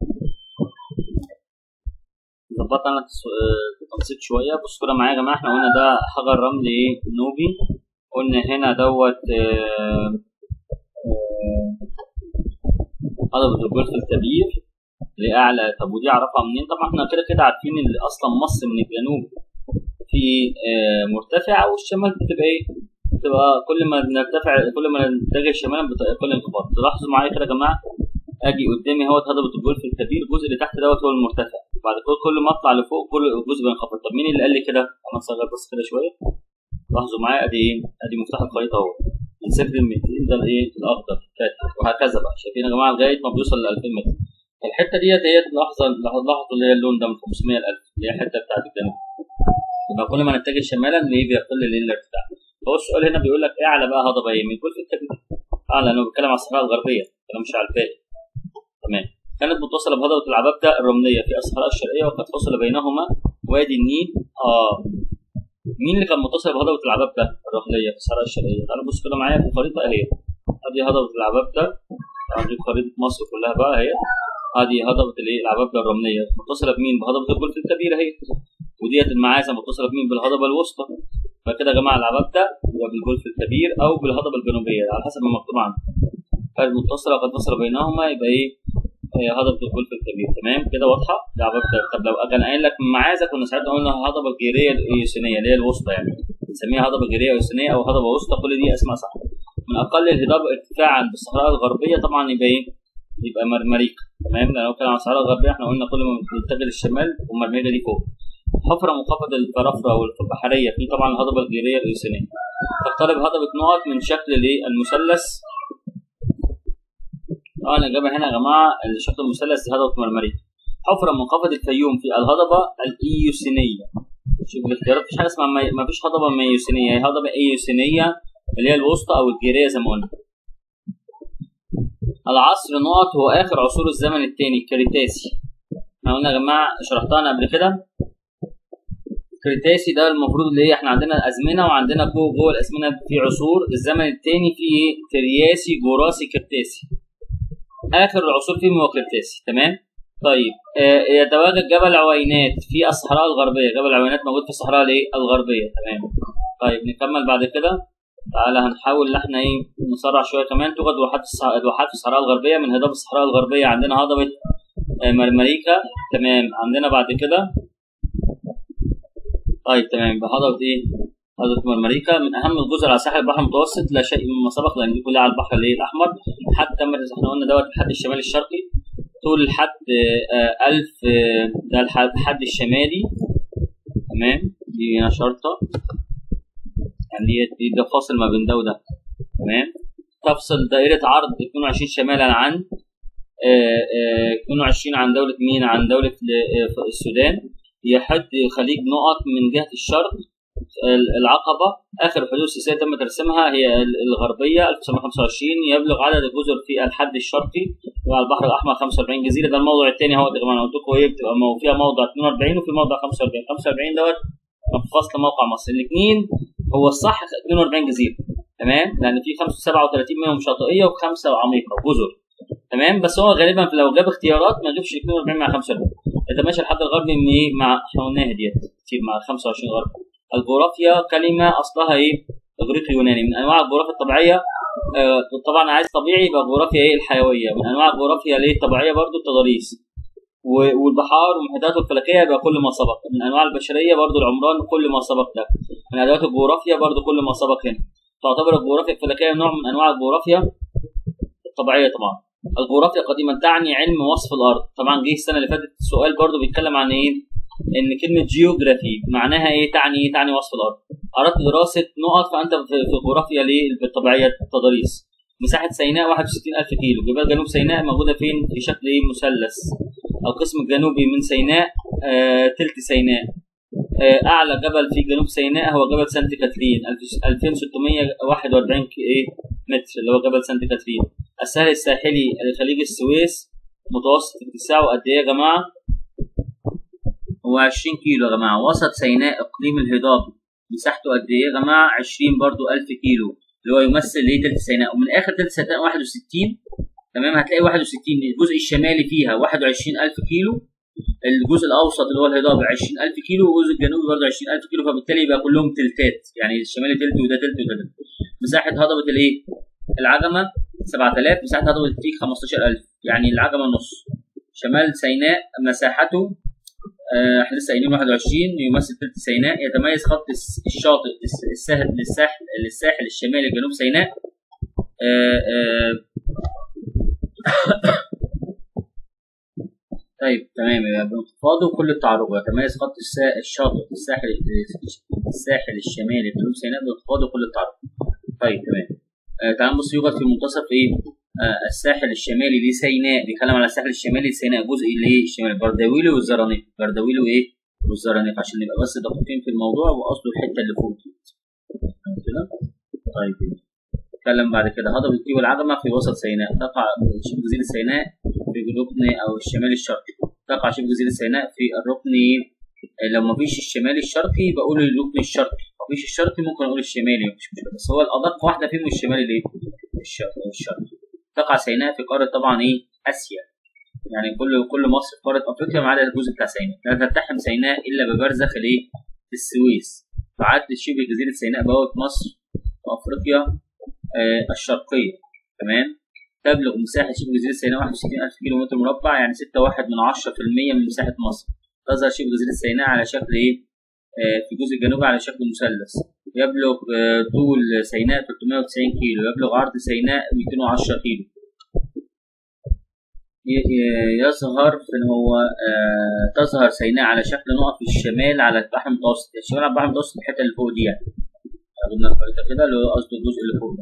ظبطت انا التص- آه، التنسيق شويه بصوا كده معايا يا جماعه احنا قلنا ده حجر رملي ايه نوبي قلنا هنا دوت آه، آه، هضبه الجولف الكبير لاعلى طب ودي اعرفها منين طبعا احنا كده كده عارفين ان اصلا مصر من الجنوب في آه، مرتفع والشمال بتبقى ايه بتبقى كل ما نرتفع كل ما نتجه شمالا بتبقى كل انخفاض تلاحظوا معايا كده يا جماعه اجي قدامي اهوت هضبه الجولف الكبير الجزء اللي تحت دوت هو المرتفع بعد كده كل ما اطلع لفوق كل الجزء بينخفض طب مين اللي قال لي كده انا اصغر بس كده شويه لاحظوا معايا ادي ايه ادي مفتاح الخريطه اهو السلك المتر ده الايه الاخضر فاتح وهكذا بقى شايفين يا جماعه لغايه ما بيوصل ل 2000 متر الحته ديت هي اللحظه لاحظوا اللي هي اللون ده من 500 ل 1000 اللي هي الحته بتاعت الجنوب يبقى كل ما نتجه شمالا ليه بيقل ليه الارتفاع هو السؤال هنا بيقول لك اعلى بقى هضبه ايه من الجزء الكبير اعلى لانه بيتكلم على الصحراء الغربيه كلام مش على الباقي تمام كانت متصله بهضبه العبابده الرمليه في الصحراء الشرقيه وقد فصل بينهما وادي النيل اه مين اللي كان متصل بهضبه العبابده الرمليه في الصحراء الشرقيه تعالوا بصوا كده معايا في الخريطه اهي ادي هضبه العبابده ادي خريطه مصر كلها بقى اهي ادي هضبه الايه العبابده الرمليه متصله بمين بهضبه الجولف الكبير اهي وديت المعازه متصله بمين بالهضبه الوسطى فكده يا جماعه العبابده يبقى بالجولف الكبير او بالهضبه الجنوبيه على حسب ما مكتوب عنه كانت متصله وقد فصل بينهما يبقى ايه هي هضبه الجولف الكبير تمام كده واضحه ده عبابده طب لو كان قايل لك معازه كنا ساعتها قلنا هضبه الجيريه الايوسينيه اللي هي الوسطى يعني نسميها هضبه جيريه ايوسينيه او هضبه وسطى كل دي اسماء صح من اقل الهضاب ارتفاعا بالصحراء الغربيه طبعا يبقى ايه يبقى مرمريكا تمام لو كان على الصحراء الغربيه احنا قلنا كل ما بنتجه للشمال ومرمريكا دي فوق حفرة منخفضة الفرافرة والبحرية في طبعا الهضبة الجيرية الأيوسينية تقترب هضبة نقط من شكل الايه المثلث اه الإجابة هنا يا جماعة شكل المثلث دي هضبة مرمريكا حفرة منخفضة الفيوم في الهضبة الإيوسينية شوف الاختيارات مفيش حاجة اسمها مي... مفيش هضبة ميوسينية هي هضبة إيوسينية اللي هي الوسطى أو الجيرية زي ما قلنا العصر نقط هو آخر عصور الزمن الثاني الكريتاسي احنا قلنا يا جماعة شرحتها أنا قبل كده الكريتاسي ده المفروض اللي هي احنا عندنا الازمنه وعندنا جوه جوه الازمنه في عصور الزمن الثاني فيه ايه ترياسي جوراسي كرتاسي اخر العصور فيهم هو كرتاسي تمام طيب آه يتواجد جبل عوينات في الصحراء الغربيه جبل عوينات موجود في الصحراء الايه الغربيه تمام طيب نكمل بعد كده تعالى هنحاول ان احنا ايه نسرع شويه كمان توجد واحات الصح- الواحات في الصحراء الغربيه من هضاب الصحراء الغربيه عندنا هضبه آه، مرمريكا تمام عندنا بعد كده طيب تمام يبقى هضبة ايه؟ غزوه مرمريكا من اهم الجزر على ساحل البحر المتوسط لا شيء مما سبق لان دي كلها على البحر الايه الاحمر حتى مركز احنا قلنا دوت الحد الشمالي الشرقي طول الحد آه، 1000 آه، ده الحد الحد الشمالي تمام دي هنا شرطه يعني دي دي ده فاصل ما بين ده وده تمام تفصل دائرة عرض 22 شمالا عن آه، آه، 22 عن دولة مين؟ عن دولة آه، السودان يحد خليج نقط من جهة الشرق ال- العقبة آخر حدود سياسية تم ترسيمها هي ال- الغربية 1925 يبلغ عدد الجزر في الحد الشرقي وعلى البحر الأحمر 45 جزيرة ده الموضوع الثاني هو يا جماعة أنا قلت لكم إيه بتبقى مو- فيها موضع 42 وفي موضع 45 45 دوت في فصل موقع مصر الاثنين هو الصح 42 جزيرة تمام لأن في 37 منهم شاطئية وخمسة عميقة جزر تمام بس هو غالبا في- لو جاب اختيارات ما يجيبش 42 مع 45 انت ماشي الحد الغربي من ايه مع احنا قلناها ديت كتير مع 25 غرب الجغرافيا كلمه اصلها ايه اغريقي يوناني من انواع الجغرافيا الطبيعيه آه طبعا عايز طبيعي يبقى جغرافيا ايه الحيويه من انواع الجغرافيا ليه الطبيعيه برضو التضاريس و- والبحار والمحيطات الفلكيه يبقى كل ما سبق من انواع البشريه برضو العمران كل ما سبق ده من ادوات الجغرافيا برضو كل ما سبق هنا تعتبر الجغرافيا الفلكيه نوع من انواع الجغرافيا الطبيعيه طبعا الجغرافيا قديما تعني علم وصف الارض طبعا جه السنه اللي فاتت سؤال برضو بيتكلم عن ايه ان كلمه جيوغرافي معناها ايه تعني ايه تعني وصف الارض اردت دراسه نقط فانت في في الجغرافيا ليه بالطبيعيه التضاريس مساحه سيناء 61000 كيلو جبال جنوب سيناء موجوده فين في شكل ايه مثلث القسم الجنوبي من سيناء آه تلت سيناء آه اعلى جبل في جنوب سيناء هو جبل سانت كاترين 2641 كي- ايه متر اللي هو جبل سانت كاترين السهل الساحلي لخليج السويس متوسط اتساعه قد ايه يا جماعه؟ هو 20 كيلو يا جماعه وسط سيناء اقليم الهضاب مساحته قد ايه يا جماعه 20 برضو 1000 كيلو اللي هو يمثل ايه تلت سيناء ومن اخر تلت سيناء 61 تمام هتلاقي 61 الجزء الشمالي فيها 21000 كيلو الجزء الاوسط اللي هو الهضاب 20000 كيلو والجزء الجنوبي برضه 20000 كيلو فبالتالي يبقى كلهم تلتات يعني الشمالي تلت وده تلت وده تلت مساحه هضبه الايه؟ العجمه 7000 مساحه هضبه التيك 15000 يعني العجمه نص شمال سيناء مساحته آه، احنا لسه قايلين 21 يمثل تلت سيناء يتميز خط الس- الشاطئ الس- الساحل للساحل للساحل الشمالي جنوب سيناء آه، آه، طيب تمام يبقى بانخفاضه كل التعرج يتميز خط السا- الشاطئ الساحل الساحل الشمالي جنوب سيناء بانخفاضه كل التعرج طيب تمام آه تعال نبص يوجد في منتصف ايه آه الساحل الشمالي لسيناء بيتكلم على الساحل الشمالي لسيناء جزء اللي ايه الشمالي بردويلو والزرانيق بردويلو ايه والزرانيق عشان نبقى بس دقيقين في الموضوع واصله الحته اللي فوق دي تمام كده طيب نتكلم بعد كده هضبة التي والعجمة في وسط سيناء تقع شبه جزيرة سيناء في الركن أو الشمال الشرقي تقع شبه جزيرة سيناء في الركن لو ما فيش الشمالي الشرقي بقول الركن الشرقي ما فيش الشرقي ممكن أقول الشمالي مش مشكلة بس هو الأدق واحدة فيهم الشمالي ليه؟ الشرقي الشرقي تقع سيناء في قارة طبعا إيه؟ آسيا يعني كل كل مصر في قارة أفريقيا ما عدا الجزء بتاع سيناء لا تلتحم سيناء إلا ببرزخ الإيه؟ السويس فعدت شبه جزيرة سيناء بوابة مصر وأفريقيا آه الشرقية تمام تبلغ مساحة شبه جزيرة سيناء 61000 كيلو متر مربع يعني 6.1 من 10% من مساحة مصر تظهر شبه جزيرة سيناء على شكل إيه؟ آه في الجزء الجنوبي على شكل مثلث يبلغ آه طول سيناء 390 كيلو يبلغ عرض سيناء 210 كيلو يظهر في ان هو آه تظهر سيناء على شكل نقط في الشمال على البحر المتوسط الشمال على البحر المتوسط الحته اللي فوق دي يعني قلنا الخريطه كده اللي هو قصده الجزء اللي فوق ده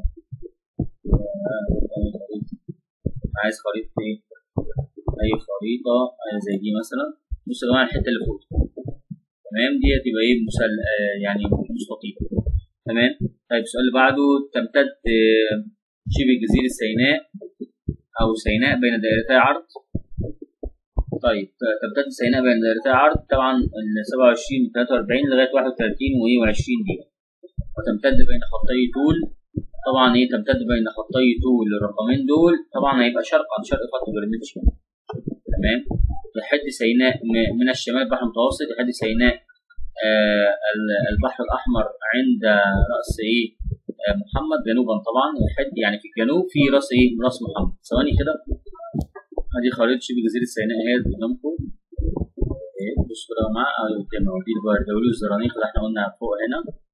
عايز خريطة ايه؟ أي خريطة زي دي مثلا بص يا جماعة الحتة اللي فوق تمام دي هتبقى ايه مسل آه يعني مستطيل تمام طيب السؤال اللي بعده تمتد آه شبه جزيرة سيناء أو سيناء بين دائرتي عرض طيب تمتد سيناء بين دائرتي عرض طبعا ال 27 43 لغاية 31 و20 دقيقة وتمتد بين خطي طول طبعا ايه تمتد بين خطي طول الرقمين دول طبعا هيبقى شرقا شرق خط جرينتش تمام يحد سيناء من الشمال البحر المتوسط يحد سيناء آه البحر الاحمر عند راس ايه آه محمد جنوبا طبعا يحد يعني في الجنوب في راس ايه راس محمد ثواني كده ادي خريطه شبه جزيره سيناء اهي قدامكم بصوا كده يا جماعه دي الدولي الزرانيق اللي احنا قلنا فوق هنا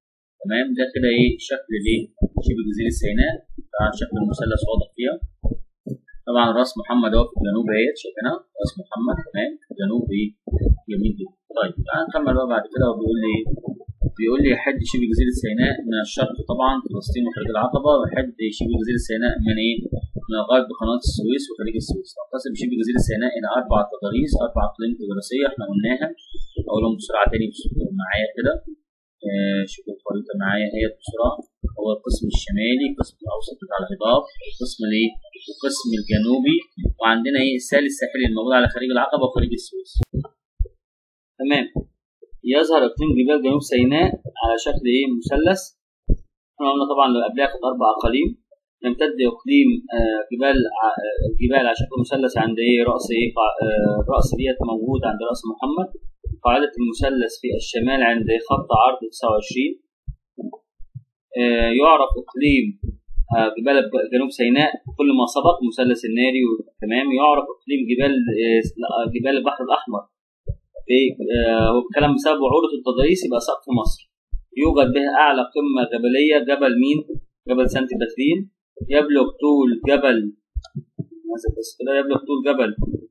تمام ده كده ايه شكل الايه شبه جزيره سيناء طبعا شكل المثلث واضح فيها طبعا راس محمد اهو في الجنوب اهيت شايفينها راس محمد تمام في الجنوب ايه جميل جدا طيب تعال نكمل بقى بعد كده وبيقول لي ايه بيقول لي حد شبه جزيره سيناء من الشرق طبعا فلسطين وخليج العقبه وحد شبه جزيره سيناء من ايه من الغرب قناه السويس وخليج السويس تقتسم شبه جزيره سيناء الى اربع تضاريس اربع اقاليم جغرافيه احنا قلناها اقولهم بسرعه تاني معايا كده آه شوفوا الخريطه معايا هي بسرعه هو القسم الشمالي القسم الاوسط بتاع الهضاب القسم الايه القسم الجنوبي وعندنا ايه السال الساحلي الموجود على خليج العقبه وخليج السويس تمام يظهر اقليم جبال جنوب سيناء على شكل ايه مثلث احنا قلنا طبعا لو قبلها كانت اربع اقاليم يمتد اقليم آه جبال الجبال على شكل مثلث عند ايه راس ايه آه راس ديت موجود عند راس محمد قاعدة المثلث في الشمال عند خط عرض 29 آه يعرف اقليم جبال جنوب سيناء كل ما سبق مثلث الناري تمام يعرف اقليم جبال جبال البحر الاحمر في هو الكلام بسبب وعودة التضاريس يبقى سقف مصر يوجد به اعلى قمه جبليه جبل مين؟ جبل سانت كاترين يبلغ طول جبل بس كده يبلغ طول جبل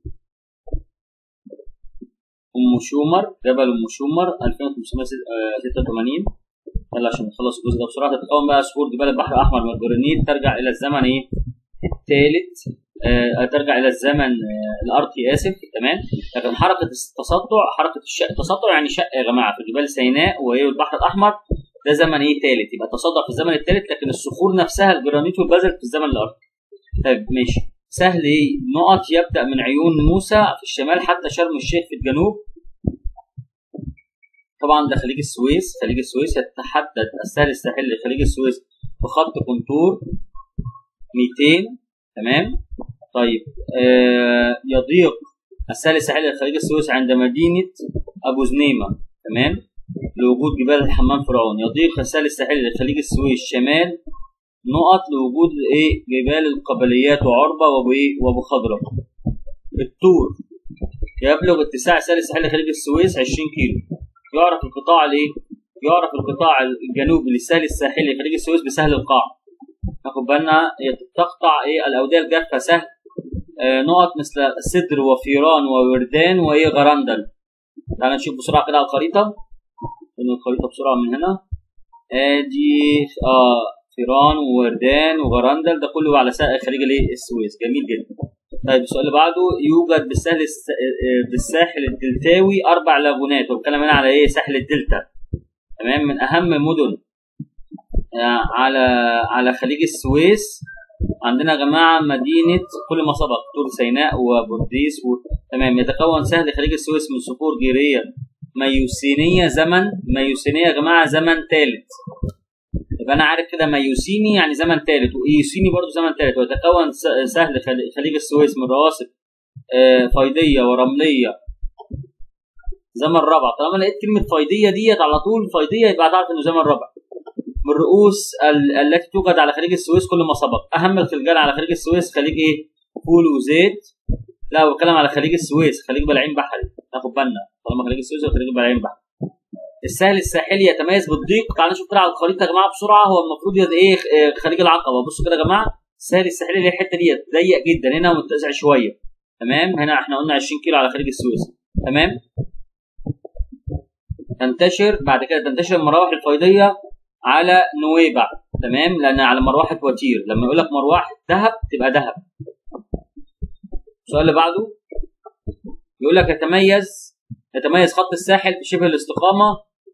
ام شومر جبل ام شومر 2586 يلا عشان نخلص الجزء ده بسرعه تتكون بقى صخور جبال البحر الاحمر من الجرانيت ترجع الى الزمن ايه الثالث آه ترجع الى الزمن آه الارضي اسف تمام لكن حركه التسطع حركه الشق التسطع يعني شق يا جماعه في جبال سيناء وايه والبحر الاحمر ده زمن ايه ثالث يبقى التصدع في الزمن الثالث لكن الصخور نفسها الجرانيت والبازلت في الزمن الارضي طيب ماشي سهل ايه نقط يبدا من عيون موسى في الشمال حتى شرم الشيخ في الجنوب طبعا ده خليج السويس خليج السويس يتحدد السهل الساحلي لخليج السويس بخط كونتور 200 تمام طيب آه يضيق السهل الساحلي لخليج السويس عند مدينة أبو زنيمة تمام لوجود جبال حمام فرعون يضيق السهل الساحلي لخليج السويس شمال نقط لوجود ايه جبال القبليات وعربة وابو خضرة الطور يبلغ اتساع السهل الساحلي لخليج السويس 20 كيلو يعرف القطاع الايه؟ يعرف القطاع الجنوبي للسهل الساحلي خليج السويس بسهل القاع. ناخد بالنا تقطع ايه الاوديه الجافه سهل آه نقط مثل سدر وفيران ووردان وايه غرندل. تعالى نشوف بسرعه كده على الخريطه. الخريطه بسرعه من هنا. ادي اه فيران ووردان وغرندل ده كله على خليج الايه السويس جميل جدا. طيب السؤال اللي بعده يوجد بالسهل بالساحل الدلتاوي اربع لاجونات وبتكلم هنا على ايه ساحل الدلتا تمام من اهم مدن على على خليج السويس عندنا يا جماعه مدينه كل ما سبق طور سيناء وبرديس و... تمام يتكون سهل خليج السويس من صخور جيريه ميوسينيه زمن ميوسينيه يا جماعه زمن ثالث يبقى انا عارف كده ميوسيني يعني زمن ثالث وايوسيني برضه زمن ثالث ويتكون سهل خليج السويس من رواسب فيضيه ورمليه زمن رابع طالما لقيت كلمه فيضيه ديت على طول فيضيه يبقى هتعرف انه زمن رابع من الرؤوس ال- التي توجد على خليج السويس كل ما سبق اهم الخلجان على خليج السويس خليج ايه فول وزيت لا بتكلم على خليج السويس خليج بلعين بحري ناخد بالنا طالما خليج السويس وخليج بلعين بحري الساحل الساحلي يتميز بالضيق تعالوا نشوف كده على الخريطه يا جماعه بسرعه هو المفروض يد ايه آه، خليج العقبه بصوا كده يا جماعه الساحل الساحلي اللي هي الحته ديت ضيق جدا هنا متسع شويه تمام هنا احنا قلنا 20 كيلو على خليج السويس تمام تنتشر بعد كده تنتشر المراوح الفيضيه على نويبع تمام لان على مروحه وتير لما يقول لك مروحه ذهب تبقى ذهب السؤال اللي بعده يقول لك يتميز يتميز خط الساحل بشبه الاستقامه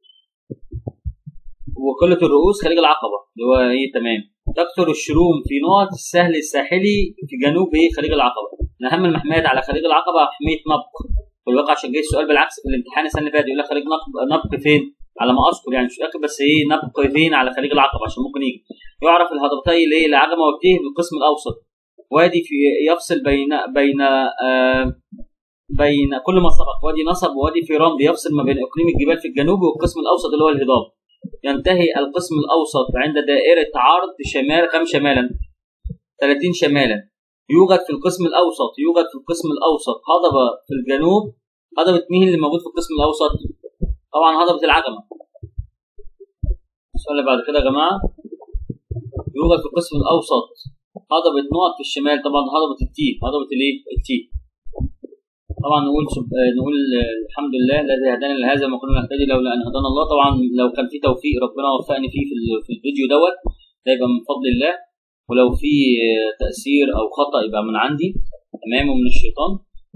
وقله الرؤوس خليج العقبه اللي هو ايه تمام تكثر الشروم في نقط السهل الساحلي في جنوب ايه خليج العقبه من اهم المحميات على خليج العقبه محميه نبق في الواقع عشان جاي السؤال بالعكس في الامتحان السنه اللي فاتت يقول لك خليج نبق نبق فين على ما اذكر يعني مش فاكر بس ايه نبق فين على خليج العقبه عشان ممكن يجي يعرف الهضبتين اللي هي العجمه والتيه بالقسم الاوسط وادي في يفصل بين بين آه بين كل ما سبق وادي نصب ووادي فيران بيفصل ما بين اقليم الجبال في الجنوب والقسم الاوسط اللي هو الهضاب ينتهي القسم الاوسط عند دائره عرض شمال كم شمالا 30 شمالا يوجد في القسم الاوسط يوجد في القسم الاوسط هضبه في الجنوب هضبه مين اللي موجود في القسم الاوسط طبعا هضبه العجمه السؤال اللي بعد كده يا جماعه يوجد في القسم الاوسط هضبة نقط في الشمال طبعا هضبة التي هضبة الايه؟ التي طبعا نقول سب... آه، نقول آه، الحمد لله الذي هدانا لهذا ما كنا نهتدي لولا ان هدانا الله طبعا لو كان في توفيق ربنا وفقني فيه في, ال... في الفيديو دوت ده يبقى من فضل الله ولو في آه، تاثير او خطا يبقى من عندي تمام ومن الشيطان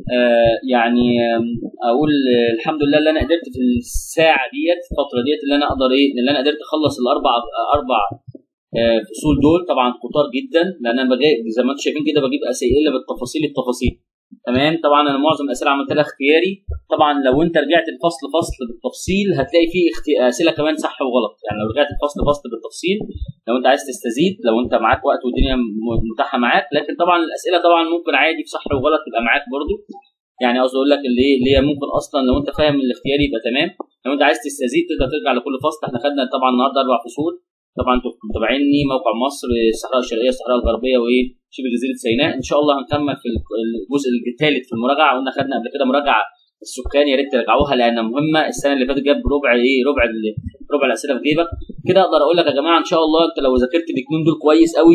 آه يعني آم، اقول آه، الحمد لله اللي انا قدرت في الساعه ديت الفتره ديت اللي انا اقدر ايه اللي انا قدرت اخلص الاربع اربع آه، فصول دول طبعا كتار جدا لان انا بجي زي ما انتم شايفين كده بجيب اسئله بالتفاصيل التفاصيل تمام طبعا انا معظم الاسئله عملتها اختياري طبعا لو انت رجعت الفصل فصل بالتفصيل هتلاقي فيه اخت- اسئله كمان صح وغلط يعني لو رجعت الفصل فصل بالتفصيل لو انت عايز تستزيد لو انت معاك وقت والدنيا م- متاحه معاك لكن طبعا الاسئله طبعا ممكن عادي في صح وغلط تبقى معاك برضو يعني قصدي اقول لك اللي اللي هي ممكن اصلا لو انت فاهم الاختياري يبقى تمام لو انت عايز تستزيد تقدر ترجع لكل فصل احنا خدنا طبعا النهارده اربع فصول طبعا انتوا متابعيني موقع مصر الصحراء الشرقيه الصحراء الغربيه وايه شبه جزيره سيناء ان شاء الله هنكمل في الجزء الثالث في المراجعه قلنا خدنا قبل كده مراجعه السكان يا ريت تراجعوها لانها مهمه السنه اللي فاتت جاب ربع ايه ربع ال- ربع الاسئله في جيبك كده اقدر اقول لك يا جماعه ان شاء الله انت لو ذاكرت الاثنين دول كويس قوي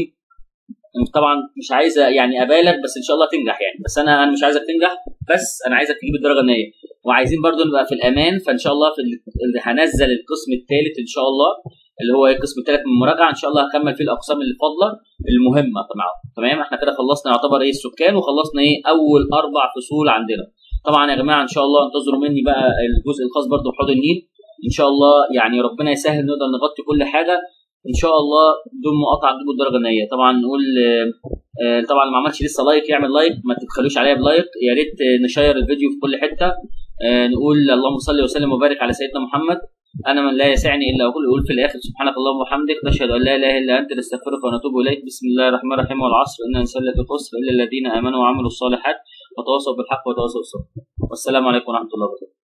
طبعا مش عايز يعني ابالغ بس ان شاء الله تنجح يعني بس انا انا مش عايزك تنجح بس انا عايزك تجيب الدرجه النهائيه وعايزين برضو نبقى في الامان فان شاء الله في ال- اللي هنزل القسم الثالث ان شاء الله اللي هو إيه القسم الثالث من المراجعه ان شاء الله هكمل فيه الاقسام اللي فاضله المهمه طبعا تمام احنا كده خلصنا يعتبر ايه السكان وخلصنا ايه اول اربع فصول عندنا طبعا يا جماعه ان شاء الله انتظروا مني بقى الجزء الخاص برضو بحوض النيل ان شاء الله يعني ربنا يسهل نقدر نغطي كل حاجه ان شاء الله بدون مقاطعه تجيبوا الدرجه النهائيه طبعا نقول آه، آه، طبعا اللي ما عملش لسه لايك يعمل لايك ما تبخلوش عليا بلايك يا ريت آه، نشير الفيديو في كل حته آه، نقول اللهم صل وسلم وبارك على سيدنا محمد انا من لا يسعني الا اقول اقول في الاخر سبحانك اللهم وبحمدك نشهد ان لا اله الا انت نستغفرك ونتوب اليك بسم الله الرحمن الرحيم والعصر ان الانسان لفي خسر الا الذين امنوا وعملوا الصالحات وتواصوا بالحق وتواصوا بالصبر والسلام عليكم ورحمه الله وبركاته